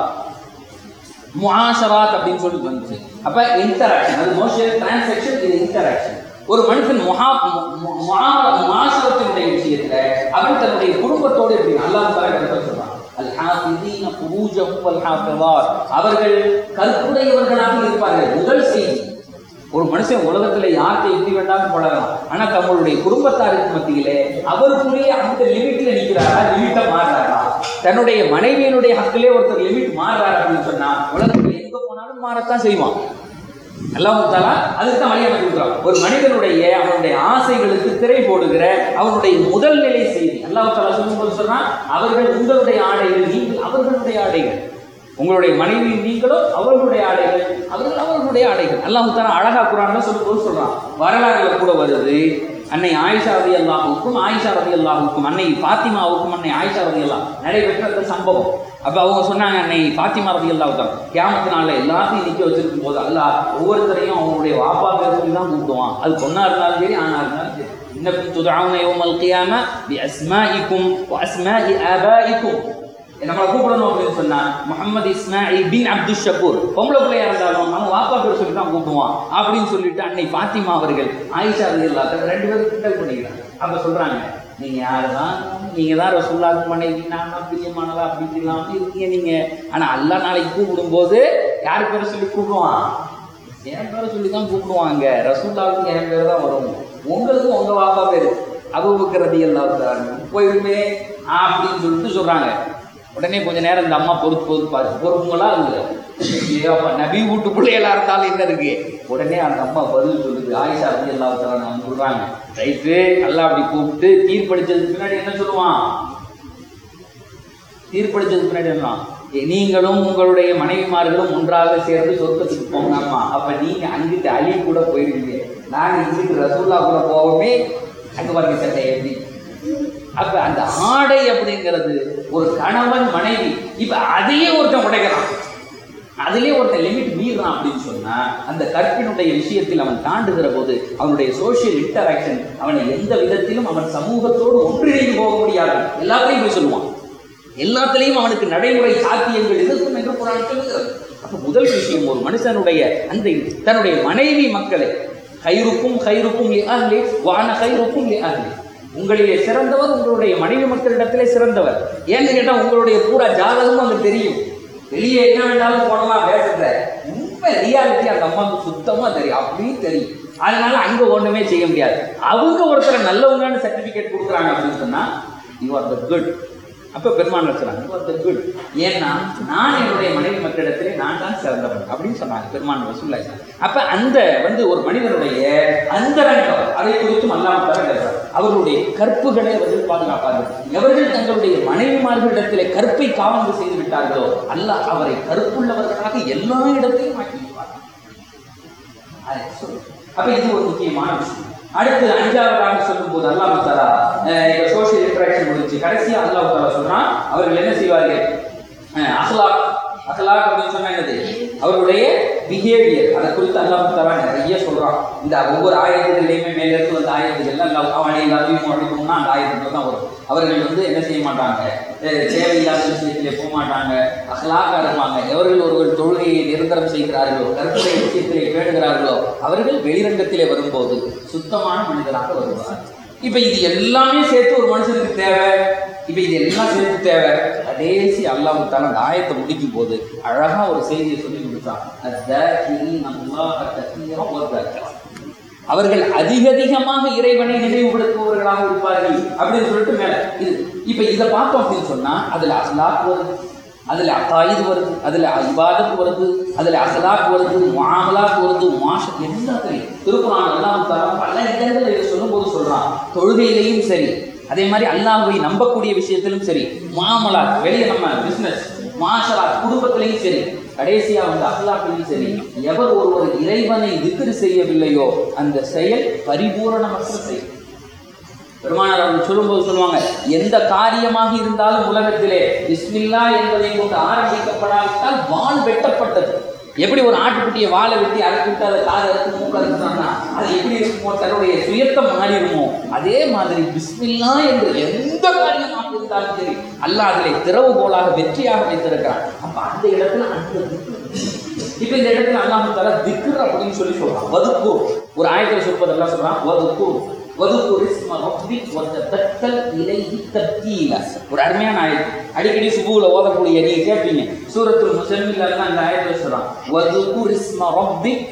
முஆஷராத் அப்படின்னு சொல்லி வந்துச்சு அப்ப இன்டராக்ஷன் அது மோஷியல் டிரான்சாக்ஷன் இது இன்டராக்ஷன் ஒரு மனுஷன் முஹா முஆஷரத்தினுடைய விஷயத்துல அவன் தன்னுடைய குடும்பத்தோடு எப்படி அல்லாஹ் தஆலா கருத்து சொல்றான் அல் ஹாஃபிதீன ஃபுரூஜஹும் வல் ஹாஃபிதாத் அவர்கள் கற்புடையவர்களாக இருப்பார்கள் முதல் செய்தி ஒரு மனுஷன் உலகத்துல யார்கிட்ட எப்படி வேண்டாலும் பழகலாம் ஆனா தங்களுடைய குடும்பத்தாருக்கு மத்தியிலே அவருக்குரிய அந்த லிமிட்ல நிக்கிறாரா லிமிட்ட மாறுறாரா தன்னுடைய மனைவியினுடைய ஹக்கிலே ஒருத்தர் லிமிட் மாறுறாரு அப்படின்னு சொன்னா உலகத்துல எங்க போனாலும் மாறத்தான் செய்வான் அல்லாஹ் தாலா அதுக்கு தான் வழி அமைச்சிருக்கிறான் ஒரு மனிதனுடைய அவனுடைய ஆசைகளுக்கு திரை போடுகிற அவனுடைய முதல் நிலை செய்தி அல்லாஹ் தாலா சொல்லும்போது சொல்றான் அவர்கள் உங்களுடைய ஆடைகள் நீங்கள் அவர்களுடைய ஆடைகள் உங்களுடைய மனைவி நீங்களும் அவர்களுடைய ஆடைகள் அவர்கள் அவர்களுடைய ஆடைகள் அல்லாஹ் தாலா அழகா குரான்ல சொல்லும்போது சொல்றான் வரலாறுல கூட வருது அன்னை ஆயிஷா ரதி அல்லாஹுக்கும் ஆயிஷா ரதி அல்லாஹுக்கும் அன்னை பாத்திமாவுக்கும் அன்னை ஆயிஷா ரதி அல்லாஹ் நடைபெற்ற அந்த சம்பவம் அப்ப அவங்க சொன்னாங்க அன்னை பாத்திமா ரதி அல்லாஹ் தான் கியாமத்து நாள்ல எல்லாத்தையும் நிக்க வச்சிருக்கும் போது அல்லாஹ் ஒவ்வொருத்தரையும் அவங்களுடைய வாப்பா பேர் சொல்லி தான் கூப்பிடுவான் அது பொண்ணா இருந்தாலும் சரி ஆணா இருந்தாலும் சரி இன்னக்கும் துதஆவுன யௌமல் கியாம பி அஸ்மாஇக்கும் வ அஸ்மாஇ ஆபாஇக்கும் நம்மளை கூப்பிடணும் அப்படின்னு சொன்னா முகமது இஸ்மாயில் பின் அப்துல் ஷக்கூர் பொம்பளை பிள்ளையா இருந்தாலும் அவன் வாப்பா பேர் சொல்லி தான் கூப்பிடுவான் அப்படின்னு சொல்லிட்டு அன்னை பாத்திமா அவர்கள் ஆயிஷா ரதி அல்லாஹ் ரெண்டு பேரும் கிண்டல் பண்ணிக்கிறாங்க அப்ப சொல்றாங்க நீங்க யாருதான் நீங்க தான் ரசூல்லாவுக்கு மனைவி நான் தான் பிரியமானதா அப்படி இப்படிலாம் அப்படி இருக்கீங்க நீங்க ஆனா அல்லாஹ் நாளைக்கு கூப்பிடும்போது யார் பேரை சொல்லி கூப்பிடுவான் என் பேரை சொல்லி தான் கூப்பிடுவாங்க ரசூல்லாவுக்கு என் பேர் தான் வரும் உங்களுக்கும் உங்க வாப்பா பேர் அபுபக்கர் ரதி அல்லாஹ் போயிருமே அப்படின்னு சொல்லிட்டு சொல்றாங்க உடனே கொஞ்ச நேரம் இந்த அம்மா பொறுத்து பொறுத்து பார்த்து பொறுப்புங்களா இல்லை அப்பா நபி வீட்டு பிள்ளைகளா இருந்தாலும் என்ன இருக்கு உடனே அந்த அம்மா பதில் சொல்லுது ஆயிஷா ரதி அல்லாஹ் அவங்க சொல்றாங்க ரைட்டு நல்லா அப்படி கூப்பிட்டு தீர்ப்பளிச்சதுக்கு பின்னாடி என்ன சொல்லுவான் தீர்ப்பளிச்சதுக்கு பின்னாடி என்ன நீங்களும் உங்களுடைய மனைவிமார்களும் ஒன்றாக சேர்ந்து சொர்க்கத்துக்கு போங்கம்மா அப்ப நீங்க அங்கிட்டு அலி கூட போயிருவீங்க நாங்க இங்கிட்டு ரசூல்லா கூட போவோமே அங்க பாருங்க சட்டை எப்படி அப்ப அந்த ஆடை அப்படிங்கிறது ஒரு கணவன் மனைவி இப்ப அதையே ஒருத்தன் உடைக்கிறான் அதுலயே ஒருத்தன் லிமிட் மீறான் அப்படின்னு சொன்னா அந்த கற்பினுடைய விஷயத்தில் அவன் தாண்டுகிற போது அவனுடைய சோஷியல் இன்டராக்ஷன் அவனை எந்த விதத்திலும் அவன் சமூகத்தோடு ஒன்றிணைந்து போக முடியாது எல்லாத்தையும் போய் சொல்லுவான் எல்லாத்திலையும் அவனுக்கு நடைமுறை சாத்தியங்கள் இருக்கும் என்று குரான் சொல்லுகிறது அப்ப முதல் விஷயம் ஒரு மனுஷனுடைய அந்த தன்னுடைய மனைவி மக்களை கைருக்கும் கைருக்கும் அஹ்லி வான கைருக்கும் அஹ்லி உங்களிலே சிறந்தவர் உங்களுடைய மனைவி மக்களிடத்திலே சிறந்தவர் ஏன்னு கேட்டா உங்களுடைய பூரா ஜாதகமும் அங்க தெரியும் வெளியே என்ன வேணாலும் போனலாம் பேசுற உண்மை ரியாலிட்டி அந்த அம்மாவுக்கு சுத்தமா தெரியும் அப்படியும் தெரியும் அதனால அங்க ஒண்ணுமே செய்ய முடியாது அவங்க ஒருத்தர் நல்லவங்கன்னு சர்டிபிகேட் கொடுக்குறாங்க அப்படின்னு சொன்னா யூ ஆர் த குட் அப்ப பெருமான் வச்சுறாங்க யூ ஆர் த குட் ஏன்னா நான் என்னுடைய மனைவி மக்களிடத்திலே நான் தான் சிறந்தவன் அப்படின்னு சொன்னாங்க பெருமான் வசூல்லாய் அப்ப அந்த வந்து ஒரு மனிதனுடைய அந்த ரங்கம் அதை குறித்தும் அல்லாமல் தர அவர்களுடைய கற்புகளை அவர்கள் பாதுகாப்பார்கள் எவர்கள் தங்களுடைய மனைவிமார்களிடத்திலே கற்பை காவந்து செய்து விட்டார்களோ அல்லாஹ் அவரை கற்புள்ளவர்களாக எல்லா இடத்தையும் ஆக்கி வைப்பார் அதை சொல்லு. அப்ப இது ஒரு முக்கியமான விஷயம் அடுத்து அஞ்சாவதாக சொல்லும் போது அல்லாஹ் தாலா அஹ் இந்த சோஷியல் இன்டராக்ஷன் முடிஞ்சு கடைசியா அல்லாஹ் தாலா சொல்றான் அவர்கள் என்ன செய்வார்கள் அஹ் அஹ்லாக் அஹ்லாக் அப்படின்னு சொன்னா என்னது அவர்களுடைய பிஹேவியர் அதை குறித்து அல்லாஹ் தாலா நிறைய சொல்றான் இந்த ஒவ்வொரு ஆயத்துகளையுமே மேல இருந்து வந்த ஆயத்துகள் எல்லாம் அல்லாஹ் அவனை எல்லாத்தையும் அப்படின்னா அந்த ஆயத்துக்கள் தான் வரும் அவர்கள் வந்து என்ன செய்ய மாட்டாங்க அஹ் தேவையில்லாத விஷயத்திலே போக மாட்டாங்க அஹ்லாக்கா இருப்பாங்க எவர்கள் ஒருவர் தொழுகையை நிரந்தரம் செய்கிறார்களோ கருத்துடைய விஷயத்திலே பேணுகிறார்களோ அவர்கள் வெளிரங்கத்திலே வரும்போது சுத்தமான மனிதராக வருவார் இப்ப இது எல்லாமே சேர்த்து ஒரு மனுஷனுக்கு தேவை இப்ப இது எல்லாம் சேர்த்து தேவை கடைசி அல்லாஹ் தால அந்த ஆயத்தை முடிக்கும் போது அழகா ஒரு செய்தியை சொல்லி கொடுத்தான் அத்தாக்கிரீன் அல்லாஹ் கத்தீரா வதக்கரா. அவர்கள் அதிக அதிகமாக இறைவனை நினைவுபடுத்துபவர்களாக இருப்பார்கள் அப்படின்னு சொல்லிட்டு மேல இது இப்ப இதை பார்த்தோம் அப்படின்னு சொன்னா அதுல அஸ்லாக் வருது அதுல அத்தாயுது வருது அதுல இபாதத் வருது அதுல அசலாக் வருது மாமலாக் வருது மாஷ எல்லாத்துலையும் திருக்குறான் எல்லாம் பல இடங்கள்ல இதை சொல்லும்போது சொல்றான் தொழுகையிலையும் சரி அதே மாதிரி அல்லாஹ்வை நம்பக்கூடிய விஷயத்திலும் சரி மாமலா வெளியே நம்ம பிசினஸ் மாஷலா குடும்பத்திலையும் சரி கடைசியா வந்து அஹ்லாக்கிலையும் சரி எவர் ஒருவர் இறைவனை திக்ரு செய்யவில்லையோ அந்த செயல் பரிபூரணமற்ற செயல் பெருமானார் அவர்கள் சொல்லும்போது சொல்லுவாங்க எந்த காரியமாக இருந்தாலும் உலகத்திலே பிஸ்மில்லா என்பதை கொண்டு ஆரம்பிக்கப்படாவிட்டால் வாள் வெட்டப்பட்டது எப்படி ஒரு ஆட்டுக்குட்டியை வாழை வெட்டி அரைத்து விட்டு அதை காதை அறுத்து மூக்க அறுத்துட்டான்னா அது எப்படி இருக்குமோ தன்னுடைய சுயத்தம் மாறிடுமோ அதே மாதிரி பிஸ்மில்லா என்று எந்த காரியமாக இருந்தாலும் சரி அல்லாஹ் அதிலே திறவுகோலாக வெற்றியாக வைத்திருக்கிறான் அப்ப அந்த இடத்துல அந்த திக்ரு இப்ப இந்த இடத்துல அல்லாஹ் தஆலா திக்ர் அப்படின்னு சொல்லி சொல்றான் வதுக்கு ஒரு ஆயத்துல சொல்றது எல்லாம் சொல்றான் வதுக்கு வதுக்கு இஸ்ம ரப்பிக் வதத்தல் இலைஹி தப்தீல ஒரு அருமையான ஆயத்து அடிக்கடி சுபுல ஓதக்கூடிய நீங்க கேட்பீங்க சூரத்துல் முஸம்மில் எல்லாம் அந்த ஆயத்துல சொல்றான் வதுக்கு இஸ்ம ரப்பிக்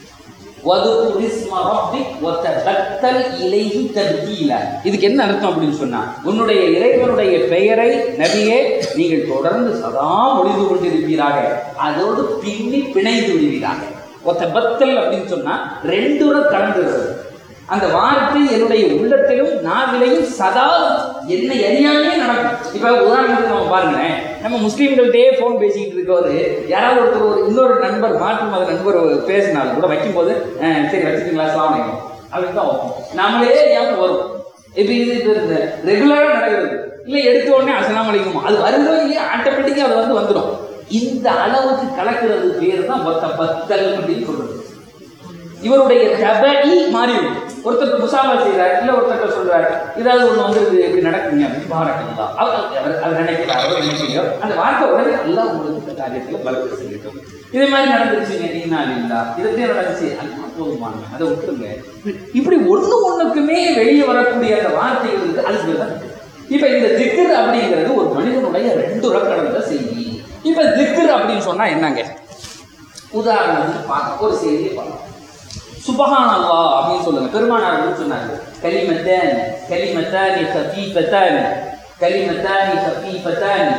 வதுக்கு இஸ்ம ரப்பிக் வதத்தல் இலைஹி தப்தீல இதுக்கு என்ன அர்த்தம் அப்படின்னு சொன்னா உன்னுடைய இறைவனுடைய பெயரை நபியே நீங்கள் தொடர்ந்து சதா ஒளிந்து கொண்டிருப்பீராக அதோடு பின்னி பிணைந்து விடுவீராக ஒத்த பத்தல் அப்படின்னு சொன்னா ரெண்டுட கலந்துருது அந்த வார்த்தை என்னுடைய உள்ளத்திலும் நாவிலையும் சதா என்னை அறியாமே நடக்கும் இப்ப உதாரணத்துக்கு நம்ம பாருங்களேன் நம்ம முஸ்லீம்கள்ட்டே ஃபோன் பேசிக்கிட்டு இருக்கவர் யாராவது ஒருத்தர் ஒரு இன்னொரு நண்பர் மாற்று மத நண்பர் பேசினாலும் கூட வைக்கும்போது "அஹ், சரி வச்சுக்கீங்களா ஸ்லாம் வலைக்கும் அப்படின்னு தான் வைப்போம் நாமளே ஏன் வரும் இப்போ இது இது ரெகுலராக நடக்கிறது இல்லை எடுத்த உடனே அஸ்ஸலாமு அலைக்கும் அது வருதோ இல்லையா ஆட்டோமேட்டிக்காக அது வந்து வந்துடும் இந்த அளவுக்கு கலக்கிறது பேர் தான் பத்த பத்தல் அப்படின்னு சொல்றது இவருடைய தபி மாறிடும் ஒருத்தர் முசாபா செய்கிறார் இல்லை ஒருத்தர் சொல்றார் ஏதாவது ஒன்று வந்திருக்கு இப்படி நடக்குங்க அப்படின்னு பாராட்டுங்களா அவர் அவர் அவர் நினைக்கிறாரோ நினைக்கிறோ அந்த வார்த்தை உடனே எல்லாம் உங்களுக்கு இந்த காரியத்தில் பலத்தை செய்யட்டும் இதே மாதிரி நடந்துருச்சுங்க நீனா இல்லா இதுக்கே நடந்துச்சு எல்லாம் போதுமாங்க அதை விட்டுருங்க இப்படி ஒண்ணு ஒண்ணுக்குமே வெளியே வரக்கூடிய அந்த வார்த்தைகள் இருக்கு அது பேர் தான் திக்ர். இப்ப இந்த திக்ர் அப்படிங்கிறது ஒரு மனிதனுடைய ரெண்டு கடந்த செய்தி இப்ப திக்ர் அப்படின்னு சொன்னா என்னங்க உதாரணத்துக்கு பார்க்க ஒரு செய்தியை பார்க்கலாம் சுபஹான் அல்லாஹ் அப்படின்னு சொல்லுங்க பெருமானார் வந்து சொன்னாங்க கலிமத்தான் கலிமத்தானி ஹஃபீஃபத்தான் கலிமத்தானி ஹஃபீஃபத்தான்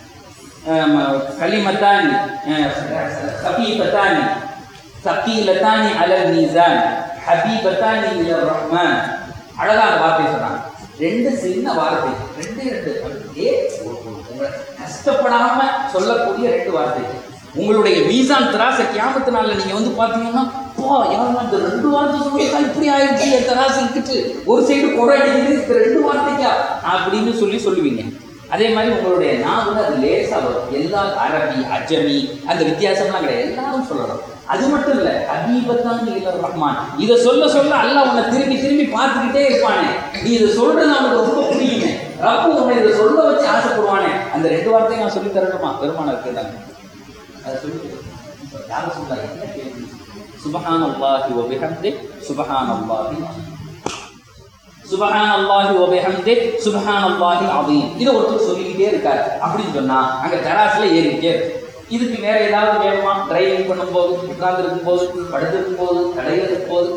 கலிமத்தானி ஹஃபீஃபத்தான் ثقيلتان على الميزان حبيبتان الى الرحمن அழகா அந்த வார்த்தை சொன்னாங்க ரெண்டு சின்ன வார்த்தை ரெண்டு ரெண்டு அப்படியே ஒரு- ஒரு- உங்களை கஷ்டப்படாம சொல்லக்கூடிய ரெண்டு வார்த்தை உங்களுடைய மீசான் திராச கியாமத்து நாள்ல நீங்க வந்து பாத்தீங்கன்னா பா யாரும் இந்த ரெண்டு வார்த்தை சொல்லிட்டா இப்படி ஆயிடுச்சு என் திராசு இருக்கிட்டு ஒரு சைடு குறை அடிக்குது இந்த ரெண்டு வார்த்தைக்கா அப்படின்னு சொல்லி சொல்லுவீங்க அதே மாதிரி உங்களுடைய நாவல் அது லேசா வரும் எல்லா அரபி அஜமி அந்த வித்தியாசம்லாம் கிடையாது எல்லாரும் சொல்லலாம் அது மட்டும் இல்ல ஹபீபத்தான் இல்லர் ரஹ்மான் இதை சொல்ல சொல்ல அல்லாஹ் உன்னை திரும்பி திரும்பி பார்த்துக்கிட்டே இருப்பானே நீ இதை சொல்றது அவனுக்கு ரொம்ப புரியுமே ரப்பு உன்னை இதை சொல்ல வச்சு ஆசைப்படுவானே அந்த ரெண்டு வார்த்தையும் நான் சொல்லி தரணுமா பெருமானார் கேட்டாங்க அதை சொல்லி யாரும் சொல்றாங்க என்ன கேள்வி சுபஹான் அல்லாஹி வபிஹம்தி சுபஹான் அல்லாஹி சுபஹான் அல்லாஹி வபிஹம்தி சுபஹான் அல்லாஹி அதீம் இதை ஒருத்தர் சொல்லிக்கிட்டே இருக்காரு அப்படின்னு சொன்னா அங்க தராசுல ஏறிக்கிட்டே இருக்கு இதுக்கு வேற ஏதாவது வேணுமா டிரைவிங் பண்ணும்போது உட்கார்ந்துருக்கும் போது படுத்திருக்கும் போது கடையில் இருக்கும் போது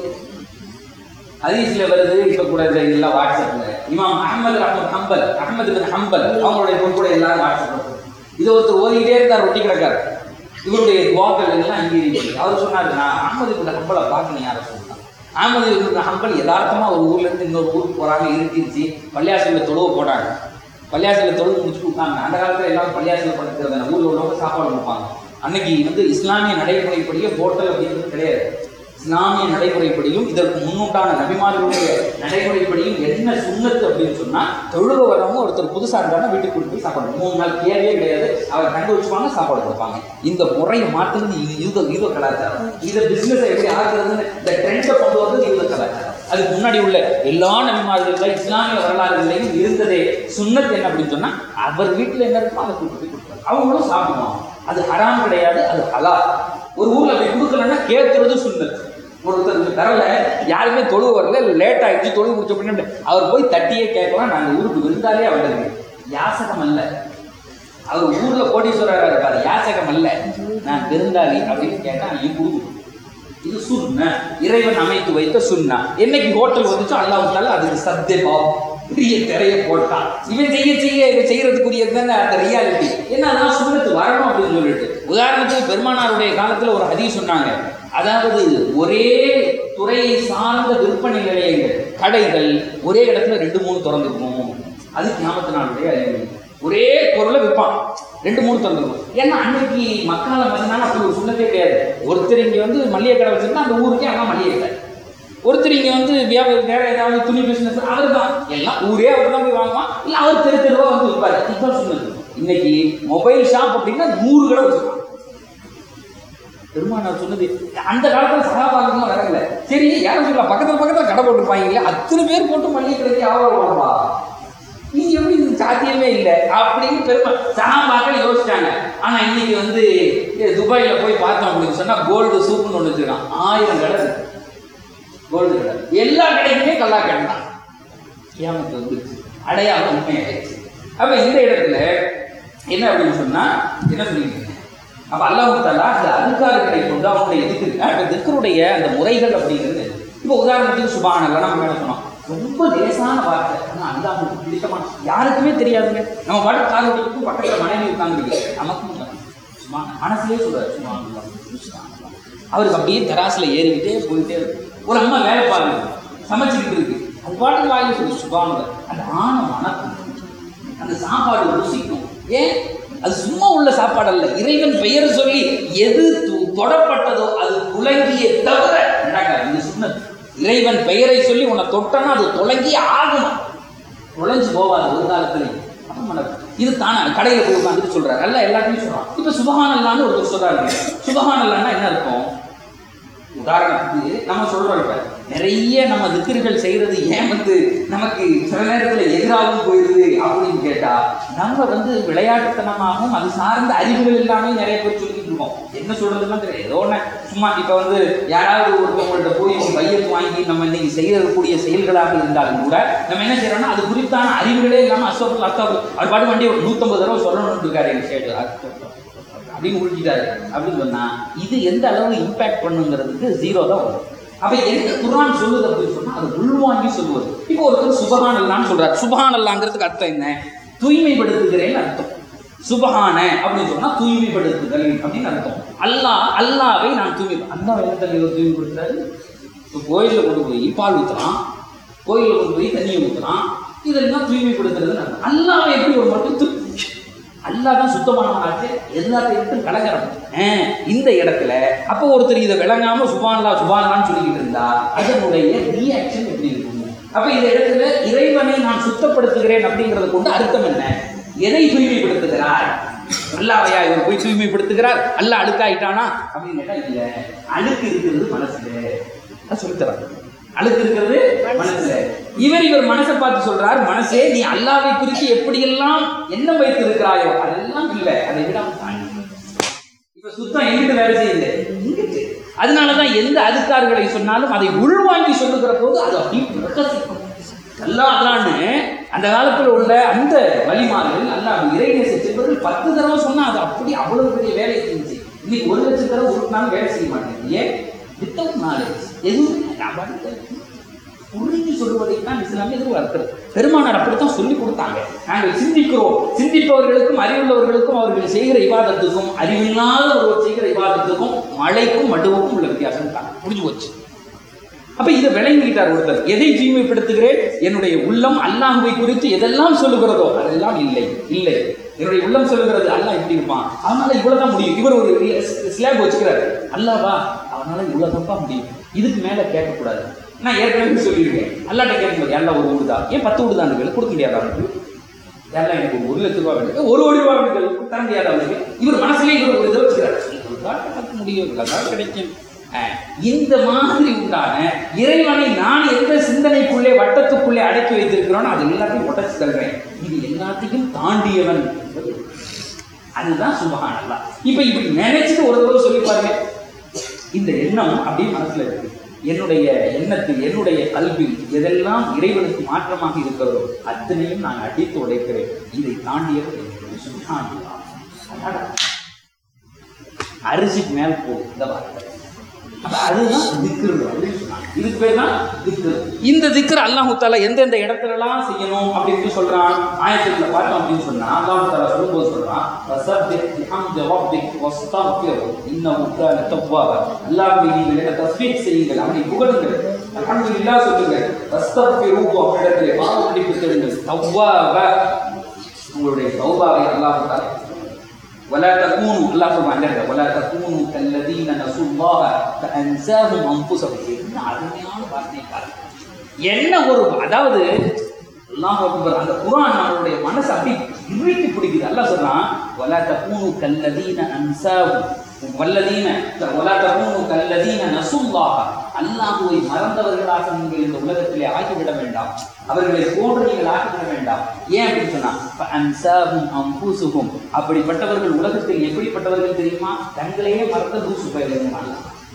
ஹதீஸ்ல வருது இப்ப கூட இந்த எல்லாம் வாட்ஸ்அப்ல இமாம் அஹமது ரஹமத் ஹம்பல் அஹமது பின் ஹம்பல் அவங்களுடைய பொன் கூட எல்லாரும் வாட்ஸ்அப் இது ஒருத்தர் ஓதிக்கிட்டே இருந்தார் ஒட்டி கிடக்காரு இவருடைய துவாக்கள் எல்லாம் அங்கே இருக்கு அவர் சொன்னாரு நான் அஹமது பின் ஹம்பலை பார்க்கணும் யாரை சொன்னான் அஹமது பின் ஹம்பல் யதார்த்தமா ஒரு ஊர்ல இருந்து இன்னொரு ஊருக்கு போறாங்க இருந்துச்சு பள்ளியாசல தொழுவ போட்டாங்க பள்ளியாசல தொழுவு முடிச்சுட்டு விட்டாங்க அந்த காலத்துல எல்லாரும் பள்ளியாசல படுத்துக்கிறத ஊர்ல உள்ளவங்க சாப்பாடு கொடுப்பாங்க அன்னைக்கு வந்து இஸ்லாமிய நடைமுறைப்படியே ஹோட்டல் அப்படிங்கிறது கிடையாது இஸ்லாமிய நடைமுறைப்படியும் இதற்கு முன்னுண்டான நபிமார்களுடைய நடைமுறைப்படியும் என்ன சுண்ணத்து அப்படின்னு சொன்னா தொழுக வரவங்க ஒருத்தர் புதுசா இருந்தாலும் வீட்டுக்கு கூட்டு போய் சாப்பாடு மூணு நாள் கேள்வியே கிடையாது அவர் தங்க வச்சுப்பாங்க சாப்பாடு கொடுப்பாங்க இந்த முறையை மாத்துறது இது யூத யூத கலாச்சாரம் இதை பிசினஸ் எப்படி ஆகுறதுன்னு இந்த ட்ரெண்டை கொண்டு வந்தது யூத கலாச்சாரம் அதுக்கு முன்னாடி உள்ள எல்லா நபிமார்கள இஸ்லாமிய வரலாறுகளையும் இருந்ததே சுண்ணத்து என்ன அப்படின்னு சொன்னா அவர் வீட்டுல என்ன இருக்கோ அதை கூட்டு போய் கொடுப்பாங்க அவங்களும் சாப்பிடுவாங்க அது ஹராம் கிடையாது அது ஹலால் ஒரு ஊர்ல போய் கொடுக்கலன்னா கேட்கறது சுண்ணத்து ஒருத்தருக்கு தரல யாருமே தொழுவ வரல லேட் ஆயிடுச்சு தொழுவு முடிச்ச உடனே அவர் போய் தட்டியே கேட்கலாம் நாங்கள் ஊருக்கு விருந்தாலே வந்தது யாசகம் அல்ல அவர் ஊர்ல கோடீஸ்வரராக இருப்பாரு யாசகம் அல்ல நான் விருந்தாளி அப்படின்னு கேட்டா நீ கொடுக்கணும் இது சுண்ண இறைவன் அமைத்து வைத்த சுண்ணா என்னைக்கு ஹோட்டல் வந்துச்சோ அல்லாஹ் அதுக்கு சத்தியம் பெரிய திரைய போட்டான் இவன் செய்ய செய்ய இவன் செய்யறதுக்குரியது தானே அந்த ரியாலிட்டி என்னன்னா சுண்ணத்து வரணும் அப்படின்னு சொல்லிட்டு உதாரணத்துக்கு பெருமானாருடைய காலத்துல ஒரு ஹதீஸ் சொன்னாங்க அதாவது ஒரே துறையை சார்ந்த விற்பனை நிலையங்கள் கடைகள் ஒரே இடத்துல ரெண்டு மூணு திறந்துருக்கும் அது கிராமத்து நாளுடைய அறிவு ஒரே பொருளை விற்பான் ரெண்டு மூணு திறந்துருக்கும் ஏன்னா அன்னைக்கு மக்கால மதினால அப்படி ஒரு சுண்ணத்தே கிடையாது ஒருத்தர் இங்க வந்து மளிகை கடை வச்சிருந்தா அந்த ஊருக்கே அதான் மளிகை கடை ஒருத்தர் இங்க வந்து வியாபாரம் வேற ஏதாவது துணி பிசினஸ் அவர் தான் எல்லாம் ஊரே அவர் தான் போய் வாங்குவான் இல்ல அவர் தெரு தெருவா வந்து விற்பாரு இதுதான் சொன்னது இன்னைக்கு மொபைல் ஷாப் அப்படின்னா நூறு கடை வச்சிருக்கான் பெருமானார் சொன்னது அந்த காலத்துல சகாபாகமா வரல சரி யாரும் சொல்லலாம் பக்கத்துல பக்கத்துல கடை போட்டுருப்பாங்க இல்லையா அத்தனை பேர் போட்டு மளிகை கடைக்கு ஆவரம் வரப்பா இது எப்படி இது சாத்தியமே இல்லை அப்படின்னு பெருமை சகாபாக்கள் யோசிச்சாங்க ஆனா இன்னைக்கு வந்து ஏ, துபாயில போய் பார்த்தோம் அப்படின்னு சொன்னா கோல்டு சூப்புன்னு ஒன்று வச்சிருக்கான் ஆயிரம் கடை இருக்கு கோல்டு கடை எல்லா கடைக்குமே கல்லா கடை தான் கியாமத்து வந்துருச்சு அடையாளம் உண்மையாயிடுச்சு அப்ப இந்த இடத்துல என்ன அப்படின்னு சொன்னா என்ன சொல்லிட்டு அப்ப அல்லாஹ் தாலா அந்த அதிகாரங்களை கொண்டு அவனுடைய திக்கு அந்த திக்கருடைய அந்த முறைகள் அப்படிங்கிறது இப்போ உதாரணத்துக்கு சுபானல்ல நம்ம மேல சொன்னோம் ரொம்ப லேசான வார்த்தை ஆனா அதுதான் அவனுக்கு பிடித்தமான யாருக்குமே தெரியாதுங்க நம்ம பாட்டு காது ஓட்டிட்டு பக்கத்துல மனைவி உட்காந்துருக்கு நமக்கும் சும்மா மனசுலயே சொல்றாரு சுபானல்லா, சுபானல்லா. அவருக்கு அப்படியே தராசுல ஏறிக்கிட்டே போயிட்டே இருக்கு ஒரு அம்மா வேலை பாருங்க சமைச்சுக்கிட்டு இருக்கு அது பாட்டுக்கு வாங்கி சொல்லி சுபானல்ல அந்த ஆண மணக்கும் அந்த சாப்பாடு ருசிக்கும் ஏன் அது சும்மா உள்ள சாப்பாடு அல்ல இறைவன் பெயர் சொல்லி எது து- தொடப்பட்டதோ அது துலங்கிய தவிர நடக்காது இது சுண்ணத் இறைவன் பெயரை சொல்லி உன்னை தொட்டனா அது தொலங்கி ஆகணும் தொலைஞ்சு போவாது ஒரு காலத்துல அப்ப நடக்கும். இது தானே கடையில் போய் உட்காந்துட்டு சொல்றாரு அல்ல எல்லாத்தையும் சொல்றான் இப்ப சுபஹானல்லான்னு ஒருத்தர் சொல்றாரு சுபஹானல்லான்னா என்ன இருக்கும் உதாரணத்துக்கு நம்ம சொல்றோம் இப்ப நிறைய நம்ம திக்கிர்கள் செய்யறது ஏன் வந்து நமக்கு சில நேரத்துல எதிராகவும் போயிடுது அப்படின்னு கேட்டா நம்ம வந்து விளையாட்டுத்தனமாகவும் அது சார்ந்த அறிவுகள் எல்லாமே நிறைய பேர் சொல்லிட்டு இருக்கோம் என்ன சொல்றதுலாம் தெரியாது ஏதோ ஒண்ணு சும்மா இப்ப வந்து யாராவது ஒருத்தவங்கள்ட்ட போய் ஒரு பையத்து வாங்கி நம்ம இன்னைக்கு செய்யக்கூடிய செயல்களாக இருந்தாலும் கூட நம்ம என்ன செய்யறோம்னா அது குறித்தான அறிவுகளே இல்லாம அசோகல் அஸ்தாபுல் அது பாட்டு வண்டி ஒரு நூத்தம்பது தடவை சொல்லணும்னு இருக்காரு எங்க ஸ்டேட் அப்படின்னு முடிச்சிட்டாரு அப்படின்னு சொன்னா இது எந்த அளவு இம்பாக்ட் பண்ணுங்கிறதுக்கு ஜீரோ தான் வரும் அப்ப எந்த குர்ஆன் சொல்லுது அப்படின்னு சொன்னா அது உள்வாங்கி சொல்லுவது இப்போ ஒருத்தர் சுபஹான் அல்லான்னு சொல்றாரு சுபஹான் அல்லாங்கிறதுக்கு அர்த்தம் என்ன தூய்மைப்படுத்துகிறேன்னு அர்த்தம் சுபஹான அப்படின்னு சொன்னா தூய்மைப்படுத்துதல் அப்படின்னு அர்த்தம் அல்லாஹ் அல்லாவை நான் தூய்மை அல்லாஹ் என்ன தண்ணி தூய்மைப்படுத்துறாரு இப்போ கோயிலில் கொண்டு போய் பால் ஊத்துறான் கோயிலில் கொண்டு போய் தண்ணியை ஊத்துறான் இதெல்லாம் தூய்மைப்படுத்துறதுன்னு அர்த்தம் அல்லாவை எப்படி ஒரு மட்டும் தூ- அல்லாஹ் தான் சுத்தமானவனாச்சு எல்லாத்தையும் கலங்கரம் இந்த இடத்துல அப்போ ஒருத்தர் இதை விளங்காம சுபான்லா சுபான்லான்னு சொல்லிக்கிட்டு இருந்தா அதனுடைய ரியாக்ஷன் எப்படி இருக்கும் அப்ப இந்த இடத்துல இறைவனை நான் சுத்தப்படுத்துகிறேன் அப்படிங்கறத கொண்டு அர்த்தம் என்ன எதை தூய்மைப்படுத்துகிறார் அல்லாவையா இவர் போய் தூய்மைப்படுத்துகிறார் அல்ல அழுக்காயிட்டானா அப்படின்னு கேட்டா இல்ல அழுக்கு இருக்கிறது மனசுல அது சொல்லித்தராங்க அழுக்கு இருக்கிறது மனசுல இவர் இவர் மனசை பார்த்து சொல்றார் மனசே நீ அல்லாவை குறித்து எப்படியெல்லாம் எண்ணம் வைத்து இருக்கிறாயோ அதெல்லாம் இல்லை அதை விட அவன் தாண்டி இப்ப சுத்தம் எங்கிட்டு வேலை செய்யுது இங்கிட்டு அதனாலதான் எந்த அதுக்கார்களை சொன்னாலும் அதை உள்வாங்கி சொல்லுகிற போது அது அப்படியே பிரகாசிக்கும் அல்லாஹ் அல்லான்னு அந்த காலத்துல உள்ள அந்த வழிமார்கள் அல்லாஹ் இறைநேச செல்வர்கள் பத்து தடவை சொன்னா அது அப்படி அவ்வளவு பெரிய வேலையை செஞ்சு இன்னைக்கு ஒரு லட்சம் தடவை ஒரு நாள் வேலை செய்ய மாட்டேங்குது ஏன் வித்தவுட் நாலேஜ் எதுவுமே நான் பாட்டுக்கு புரிஞ்சு சொல்லுவதை தான் இஸ்லாமிய எதிர்பார்க்கிறது பெருமானார் அப்படித்தான் சொல்லி கொடுத்தாங்க நாங்கள் சிந்திக்கிறோம் சிந்திப்பவர்களுக்கும் அறிவுள்ளவர்களுக்கும் அவர்கள் செய்கிற இவாதத்துக்கும் அறிவில்லாத ஒருவர் செய்கிற இவாதத்துக்கும் மழைக்கும் மடுவுக்கும் உள்ள வித்தியாசம் தான் புரிஞ்சு போச்சு அப்ப இதை விளங்கிட்டார் ஒருத்தர் எதை தூய்மைப்படுத்துகிறேன் என்னுடைய உள்ளம் அல்லாஹுவை குறித்து எதெல்லாம் சொல்லுகிறதோ அதெல்லாம் இல்லை இல்லை என்னுடைய உள்ளம் சொல்லுகிறது அல்லாஹ் இப்படி இருப்பான் அவனால இவ்வளவுதான் முடியும் இவர் ஒரு ஸ்லாப் வச்சுக்கிறாரு அல்லாவா அவனால இவ்வளவுதான்ப்பா முடியும் இதுக்கு மேல கேட்கக்கூடாது நான் ஏற்கனவே சொல்லியிருக்கேன் அல்லாட்ட கேட்கும்போது எல்லாம் ஒரு வீடு தான் ஏன் பத்து வீடு தான் இருக்கு கொடுக்க முடியாது அவனுக்கு எல்லாம் எனக்கு ஒரு ஒரு லட்ச ரூபாய் வேணும் ஒரு கோடி ரூபாய் வேணும் தர முடியாது அவனுக்கு இவர் மனசுலயே இவர் ஒரு இதை வச்சுக்கிறார் இவ்வளவுதான் எனக்கு முடியும் இவ்வளவுதான் கிடைக்கும் அஹ், இந்த மாதிரி உண்டான இறைவனை நான் எந்த சிந்தனைக்குள்ளே வட்டத்துக்குள்ளே அடக்கி வைத்திருக்கிறோனோ அது எல்லாத்தையும் உடச்சு தருகிறேன் இது எல்லாத்தையும் தாண்டியவன் என்பது அதுதான் சுபகானல்லா இப்ப இப்படி நினைச்சிட்டு ஒரு தடவை சொல்லி பாருங்க இந்த எண்ணம் அப்படியே மனசுல இருக்கு என்னுடைய எண்ணத்தில் என்னுடைய கல்வியில் எதெல்லாம் இறைவனுக்கு மாற்றமாக இருக்கிறதோ அத்தனையும் நான் அடித்து உடைக்கிறேன் இதை தாண்டியவர் என்னுடைய சுபஹானல்லாஹ். அடடா. அரிசிக்கு மேல் போகும் இந்த வார்த்தை அப்ப அதுதான் திக்ரு அப்படின்னு சொன்னாங்க இதுக்கு பேர் தான் திக்ரு இந்த திக்ரு அல்லாஹு தாலா எந்தெந்த இடத்துலலாம் செய்யணும் அப்படின்னு சொல்றான் ஆயத்துல பார்த்தோம் அப்படின்னு சொன்னா அல்லாஹு தாலா சொல்லும்போது சொல்றான் வசப்பிஹ் பிஹம்தி ரப்பிக் வஸ்தக்ஃபிர் இன்னஹு கான தவ்வாபா அல்லாஹ்வை நீங்கள் என்ன தஸ்பீஹ் செய்யுங்கள் அவனை புகழுங்கள் அல்ஹம்துலில்லாஹ் சொல்லுங்கள் வஸ்தக்ஃபிருஹு அவரிடத்திலே பாவ மன்னிப்பு தேடுங்கள் தவ்வாபா உங்களுடைய தௌபாவை அல்லாஹு தாலா ولا تكونوا الله سبحانه وتعالى ولا تكونوا كالذين نسوا الله فانساهم انفسهم என்ன அருமையான வார்த்தை பாருங்க என்ன ஒரு அதாவது அல்லாஹ் அக்பர் அந்த குர்ஆன் நம்மளுடைய மனசு அப்படி இறுக்கி பிடிக்குது அல்லாஹ் சொல்றான் ولا تكونوا كالذين انساهم வல்லதீன ولا تكونوا كالذين نسوا الله அல்லாஹ்வை மறந்தவர்களாக நீங்கள் இந்த உலகத்திலே ஆகிவிட வேண்டாம் அவர்களை போன்று நீங்கள் ஆகிவிட வேண்டாம் ஏன் அப்படின்னு சொன்னா அன்சாகும் அம்பூசுகும் அப்படிப்பட்டவர்கள் உலகத்தில் எப்படிப்பட்டவர்கள் தெரியுமா தங்களையே மறந்த தூசு பயிர்கள்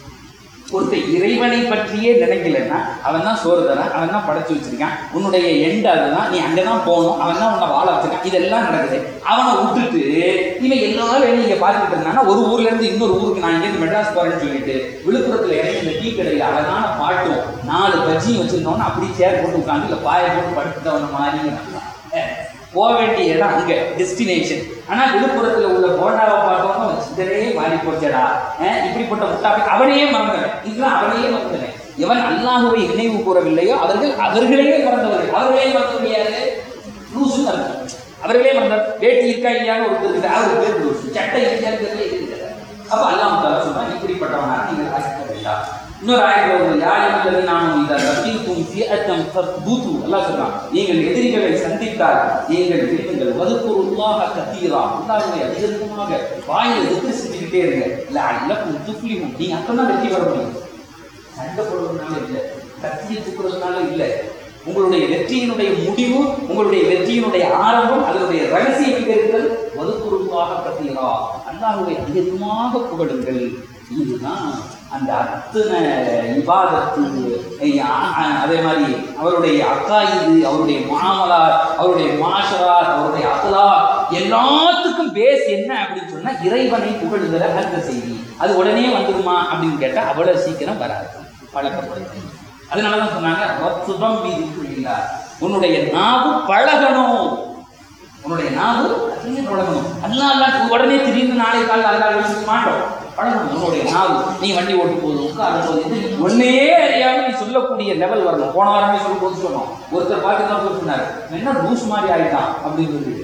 ஒருத்தர் இறைவனை பற்றியே நினைக்கலன்னா அவன் தான் சோறு தரான் அவன் தான் படைச்சு வச்சிருக்கான் உன்னுடைய எண்ட் அதுதான் நீ அங்கே தான் போகணும் அவன் தான் உன்னை வாழ வச்சிருக்கான் இதெல்லாம் நடக்குது அவனை விட்டுட்டு இவன் எல்லா வேலையும் இங்கே பார்த்துட்டு இருந்தானா ஒரு ஊர்ல இருந்து இன்னொரு ஊருக்கு நான் இங்கேருந்து மெட்ராஸ் போறேன்னு சொல்லிட்டு விழுப்புரத்துல இறங்கி இந்த டீ கடையில் அழகான பாட்டும் நாலு பஜ்ஜியும் வச்சிருந்தோன்னு அப்படி சேர் போட்டு உட்காந்து இல்லை பாயை போட்டு படுத்துட்டவன மாதிரி அஹ், போக வேண்டிய இடம் அங்க டெஸ்டினேஷன் ஆனா விழுப்புரத்துல உள்ள போண்டாவை பார்த்தோம்னா சிந்தனையே மாறி போச்சடா அஹ், இப்படிப்பட்ட முட்டாப்பை அவனையே மறந்தவன் இதெல்லாம் அவனையே மறந்தவன் எவன் அல்லாஹுவை நினைவு கூறவில்லையோ அவர்கள் அவர்களையே மறந்தவர்கள் அவர்களே மறக்க முடியாது லூசுன்னு அர்த்தம் அவர்களே மறந்தார் வேட்டி இருக்கா இல்லையான்னு ஒருத்தர் இருக்குது அவர் பேர் லூசு சட்டை இல்லையான்னு தெரியல இருக்குது அப்ப அல்லாஹ் தாலா சொல்றான் இப்படிப்பட்டவனாக நீங்கள் ஆசிக்க வேண்டாம் இன்னொரு ஆயத்தில் ஒரு யாருக்கிறது நாம் இந்த ரத்தீக்கும் ஃபியத்தம் ஃபத்புது அல்லாஹ் சொல்றான் நீங்கள் எதிரிகளை சந்தித்தால் நீங்கள் விடுங்கள் வதுக்குருல்லாஹ கத்தீரா அல்லாஹ்வை அதிகமாக வாயில் எதிர்த்து செஞ்சுக்கிட்டே இருங்க இல்ல அல்லக்கும் துஃப்லிஹும் நீங்க அப்பதான் வெற்றி பெற முடியும் சண்டை போடுறதுனால இல்லை கத்தியை தூக்குறதுனால இல்லை உங்களுடைய வெற்றியினுடைய முடிவு உங்களுடைய வெற்றியினுடைய ஆரம்பம் அதனுடைய ரகசியம் எங்க இருக்கிறது வதுக்குருவாக கத்தீரா அல்லாஹுவை அதிகமாக புகழுங்கள் இதுதான் அந்த அத்தனை இபாதத்து ஐ- அ- அ- அதே மாதிரி அவருடைய அக்காயுது அவருடைய மாமலா அவருடைய மாஷரா அவருடைய அகலா எல்லாத்துக்கும் பேஸ் என்ன அப்படின்னு சொன்னா இறைவனை புகழுகிற அந்த செய்தி அது உடனே வந்துருமா அப்படின்னு கேட்டா அவ்வளவு சீக்கிரம் வராது பழக்கப்படுது அதனாலதான் சொன்னாங்க "வத்துபம் பிதிக்ரில்லா." உன்னுடைய நாவு பழகணும் உன்னுடைய நாவு அதிக பழகணும் அல்லா அல்லா உடனே திடீர்னு நாளை கால அல்லா யோசிக்க மாட்டோம் பழகணும் உன்னுடைய நாவு நீ வண்டி ஓட்டு போது உட்கார போது இது ஒன்னே அறியாம நீ சொல்லக்கூடிய லெவல் வரணும் போன வாரமே சொல்லும் போது சொன்னோம் ஒருத்தர் பார்த்து தான் போய் சொன்னார் "இவன் என்ன லூஸ் மாதிரி ஆயிட்டான் அப்படின்னு சொல்லிட்டு அப்ப